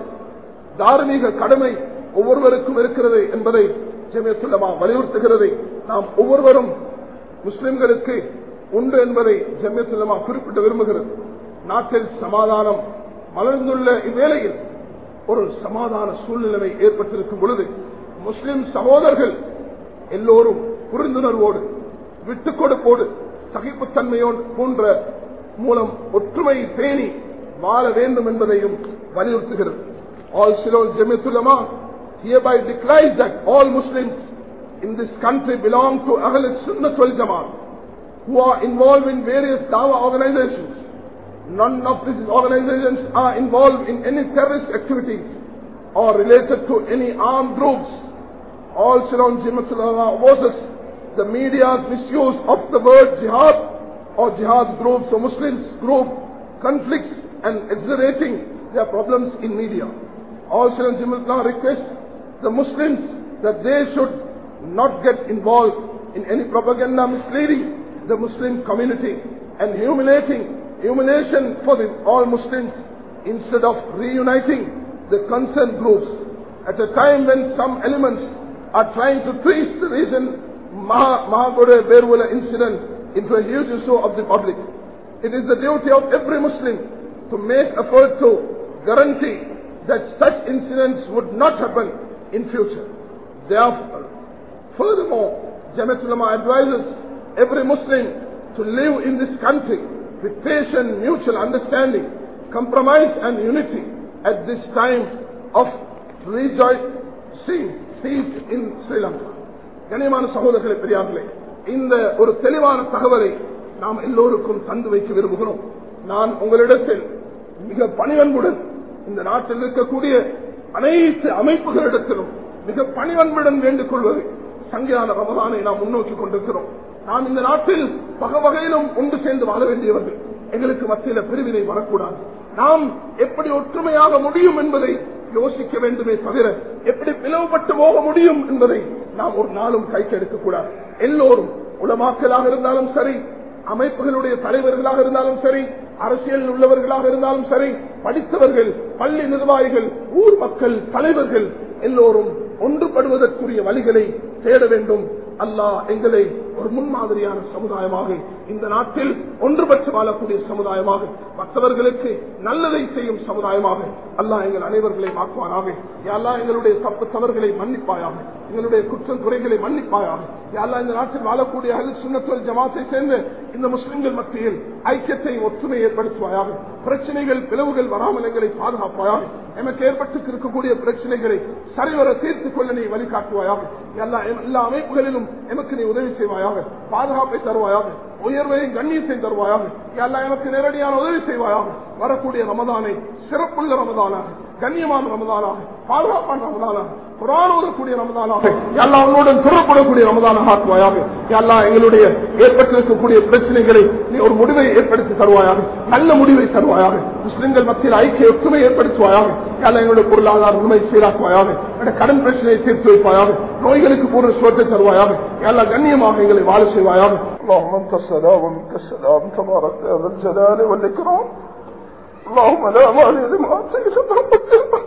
தார்மீக கடமை ஒவ்வொருவருக்கும் இருக்கிறது என்பதை ஜெமியத்துல்லமா வலியுறுத்துகிறது நாம் ஒவ்வொருவரும் முஸ்லிம்களுக்கு உண்டு என்பதை ஜெமியத்துல்லமா குறிப்பிட்டு விரும்புகிறது நாட்டில் சமாதானம் மலர்ந்துள்ள இவ்வேளையில் ஒரு சமாதான சூழ்நிலை ஏற்பட்டிருக்கும் பொழுது முஸ்லிம் சகோதரர்கள் எல்லோரும் புரிந்துணர்வோடு விட்டுக் கொடுப்போடு சகிப்புத்தன்மையோடு போன்ற மூலம் ஒற்றுமை பேணி வாழ வேண்டும் என்பதையும் வலியுறுத்துகிறது All Shilol Jamiatulama hereby declares that all Muslims in this country belong to Ahl Sunnah wal Jamaat who are involved in various Dawa organizations. None of these organizations are involved in any terrorist activities or related to any armed groups. All Shilol Jamiatulama opposes the media's misuse of the word jihad or jihad groups or Muslims group conflicts and exaggerating their problems in media. All Shaitan Jimullah requests the Muslims that they should not get involved in any propaganda misleading the Muslim community and humiliating humiliation for the, all Muslims instead of reuniting the concerned groups at a time when some elements are trying to twist the recent Maha, Mahagode Berwala incident into a huge issue of the public. It is the duty of every Muslim to make effort to guarantee that such incidents would not happen in future. Therefore, furthermore, Jamaat Ulama advises every Muslim to live in this country with patient mutual understanding, compromise and unity at this time of rejoicing peace in Sri Lanka. கனியமான சகோதரர்களே பெரியார்களே இந்த ஒரு தெளிவான தகவலை நாம் எல்லோருக்கும் தந்து வைக்க விரும்புகிறோம் நான் உங்களிடத்தில் மிக பணிவன்புடன் இந்த நாட்டில் இருக்கக்கூடிய அனைத்து அமைப்புகளிடத்திலும் மிக பணிவன்புடன் வேண்டிக் கொள்வது சங்கியான ரமதானை நாம் முன்னோக்கி கொண்டிருக்கிறோம் நாம் இந்த நாட்டில் பக வகையிலும் ஒன்று சேர்ந்து வாழ வேண்டியவர்கள் எங்களுக்கு மத்தியில பிரிவினை வரக்கூடாது நாம் எப்படி ஒற்றுமையாக முடியும் என்பதை யோசிக்க வேண்டுமே தவிர எப்படி பிளவுபட்டு போக முடியும் என்பதை நாம் ஒரு நாளும் கைக்கு எடுக்கக்கூடாது எல்லோரும் உலமாக்கலாக இருந்தாலும் சரி அமைப்புகளுடைய தலைவர்களாக இருந்தாலும் சரி அரசியல் உள்ளவர்களாக இருந்தாலும் சரி படித்தவர்கள் பள்ளி நிர்வாகிகள் ஊர் மக்கள் தலைவர்கள் எல்லோரும் ஒன்றுபடுவதற்குரிய வழிகளை தேட வேண்டும் அல்லாஹ் எங்களை ஒரு முன்மாதிரியான சமுதாயமாக இந்த நாட்டில் ஒன்றுபட்டு வாழக்கூடிய சமுதாயமாக மற்றவர்களுக்கு நல்லதை செய்யும் சமுதாயமாக அல்லாஹ் எங்கள் அனைவர்களை மாக்குவானாக யாரா எங்களுடைய தப்பு தவறுகளை மன்னிப்பாயாக எங்களுடைய குற்றம் குறைகளை மன்னிப்பாயாக யாரா இந்த நாட்டில் வாழக்கூடிய அகல் சுண்ணத்துவல் ஜமாத்தை சேர்ந்த இந்த முஸ்லிம்கள் மத்தியில் ஐக்கியத்தை ஒற்றுமை ஏற்படுத்துவாயாக பிரச்சனைகள் பிளவுகள் வராமல் எங்களை பாதுகாப்பாயாக எமக்கு ஏற்பட்டு இருக்கக்கூடிய பிரச்சனைகளை சரிவர தீர்த்துக் கொள்ள நீ வழிகாட்டுவாயாக எல்லா எல்லா அமைப்புகளிலும் எமக்கு நீ உதவி செய்வாயாக பாதுகாப்பை தருவாயாக உயர்வையும் கண்ணியத்தை தருவாயாக எல்லாம் எனக்கு நேரடியான உதவி செய்வாயாக வரக்கூடிய ரமதானை சிறப்புள்ள ரமதானாக கண்ணியமான ரமதானாக பாதுகாப்பான ரமதானாக குரான் ஓதக்கூடிய ரமதானாக எல்லாம் உன்னுடன் தொடரப்படக்கூடிய ரமதானாக ஆக்குவாயாக எல்லாம் எங்களுடைய ஏற்பட்டிருக்கக்கூடிய பிரச்சனைகளை நீ ஒரு முடிவை ஏற்படுத்தி தருவாயாக நல்ல முடிவை தருவாயாக முஸ்லிம்கள் மத்தியில் ஐக்கிய ஒற்றுமை ஏற்படுத்துவாயாக எல்லாம் எங்களுடைய பொருளாதார உண்மை சீராக்குவாயாக எங்களுடைய கடன் பிரச்சனையை தீர்த்து வைப்பாயாக நோய்களுக்கு பூர்ண சுவத்தை தருவாயாக எல்லாம் கண்ணியமாக எங்களை வாழ செய்வாயாக اللهم انت السلام ومنك السلام تبارك يا ذا الجلال والاكرام اللهم لا مانع لما اعطيت ربك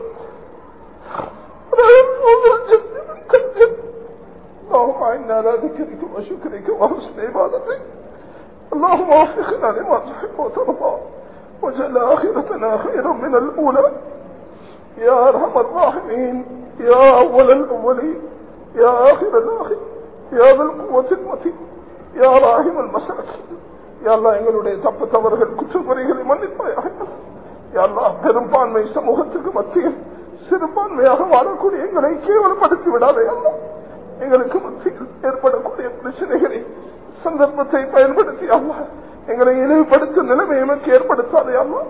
لا ينفع الجد منك الجد اللهم انا على ذكرك وشكرك وحسن عبادتك اللهم وفقنا لما تحب وترضى وجل اخرتنا خيرا من الاولى يا ارحم الراحمين يا اول الاولين يا اخر الاخر يا ذا القوه المتين யா ராஹிமல் மசாக்கி யாழ்லா எங்களுடைய தப்பு தவறுகள் குற்றக்குறைகளை மன்னிப்பாயாக யாழ்லா பெரும்பான்மை சமூகத்துக்கு மத்தியில் சிறுபான்மையாக வாழக்கூடிய எங்களை கேவலப்படுத்தி விடாதே அல்லா எங்களுக்கு மத்தியில் ஏற்படக்கூடிய பிரச்சனைகளை சந்தர்ப்பத்தை பயன்படுத்தி அல்லா எங்களை இழிவுபடுத்தும் நிலைமை எமக்கு ஏற்படுத்தாதே அல்லா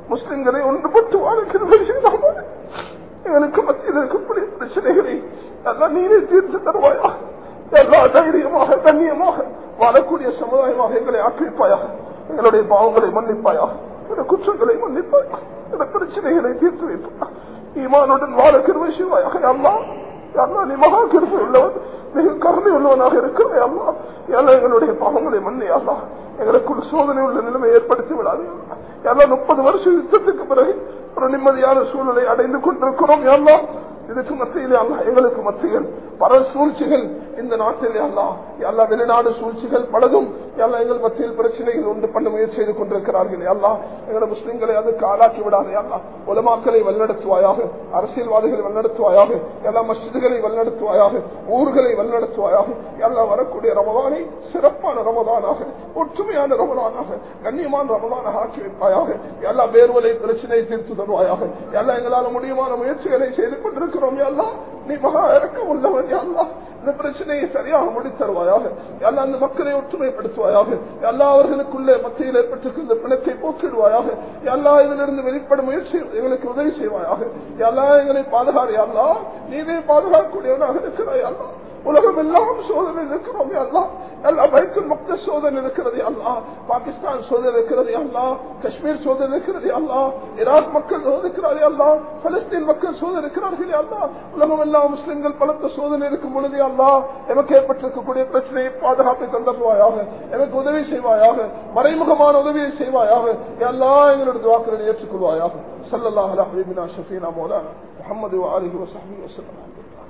முஸ்லிம்களை ஒன்றுபட்டு வாழ்க்கிற எங்களுக்கு மத்தியில் இருக்கக்கூடிய பிரச்சனைகளை எல்லாம் நீரே தீர்த்து தருவாயா எல்லா தைரியமாக கண்ணியமாக வாழக்கூடிய சமுதாயமாக எங்களை ஆக்கிவிப்பாயாக எங்களுடைய பாவங்களை மன்னிப்பாயா எங்களுடைய குற்றங்களை மன்னிப்பாயா எங்களுடைய பிரச்சனைகளை தீர்த்து வைப்பாயா ஈமானுடன் வாழ கிருவை செய்வாயாக அல்லா அல்லா நீ மகா கிருப்பை உள்ளவன் மிக கருணை உள்ளவனாக இருக்கிற அல்லா எல்லாம் எங்களுடைய பாவங்களை மன்னி அல்லா எங்களுக்குள் சோதனை உள்ள நிலைமை ஏற்படுத்தி விடாது எல்லாம் முப்பது வருஷம் யுத்தத்துக்கு பிறகு ஒரு நிம்மதியான சூழ்நிலை அடைந்து கொண்டிருக்கிறோம் எல்லாம் இதுக்கு மத்தியிலே அல்ல எங்களுக்கு மத்தியில் பல சூழ்ச்சிகள் இந்த நாட்டிலே அல்ல எல்லா வெளிநாடு சூழ்ச்சிகள் பலதும் எல்லா எங்கள் மத்தியில் பிரச்சனைகள் உண்டு பண்ண முயற்சி செய்து கொண்டிருக்கிறார்கள் அல்லா எங்களை முஸ்லிம்களை அதுக்கு ஆளாக்கி விடாதே அல்லா உலமாக்களை வழிநடத்துவாயாக அரசியல்வாதிகளை வழிநடத்துவாயாக எல்லா மசிதிகளை வழிநடத்துவாயாக ஊர்களை வழிநடத்துவாயாக எல்லா வரக்கூடிய ரமதானை சிறப்பான ரமதானாக ஒற்றுமையான ரமதானாக கண்ணியமான ரமதானாக ஆக்கி வைப்பாயாக எல்லா வேர்வலை பிரச்சனையை தீர்த்து தருவாயாக எல்லா எங்களால் முடியுமான முயற்சிகளை செய்து கொண்டிருக்கிறோம் எல்லாம் நீ மகா இறக்க உள்ளவன் எல்லாம் இந்த பிரச்சனையை சரியாக முடித்தருவாயாக எல்லா அந்த மக்களை ஒற்றுமைப்படுத்துவாயாக எல்லா அவர்களுக்குள்ளே மத்தியில் ஏற்பட்டிருக்கிற பிணத்தை போக்கிடுவாயாக எல்லா இதிலிருந்து வெளிப்படும் முயற்சி எங்களுக்கு உதவி செய்வாயாக எல்லா எங்களை பாதுகாறு அல்லா நீவே பாதுகாக்கக்கூடியவனாக இருக்கிறாய் அல்லா உலகம் எல்லாம் சோதனை இருக்கிறோம் அல்லா எல்லா பைக்குள் மொத்த சோதனை இருக்கிறது அல்லா பாகிஸ்தான் சோதனை இருக்கிறது அல்லா காஷ்மீர் சோதனை இருக்கிறது அல்லா ஈராக் மக்கள் சோதிக்கிறாரே அல்லா பலஸ்தீன் மக்கள் சோதனை இருக்கிறார்களே அல்லா உலகம் எல்லாம் முஸ்லிம்கள் பலத்த சோதனை இருக்கும் பொழுதே அல்லா எனக்கு ஏற்பட்டிருக்கக்கூடிய பிரச்சனையை பாதுகாப்பை தந்தருவாயாக எனக்கு உதவி செய்வாயாக மறைமுகமான உதவியை செய்வாயாக எல்லா எங்களுடைய வாக்குகளை ஏற்றுக்கொள்வாயாக சல்லல்லாஹ் அலா ஹபீபினா ஷஃபீனா மௌலானா முஹம்மது வ ஆலிஹி வ ஸஹ்பிஹி வஸல்லம்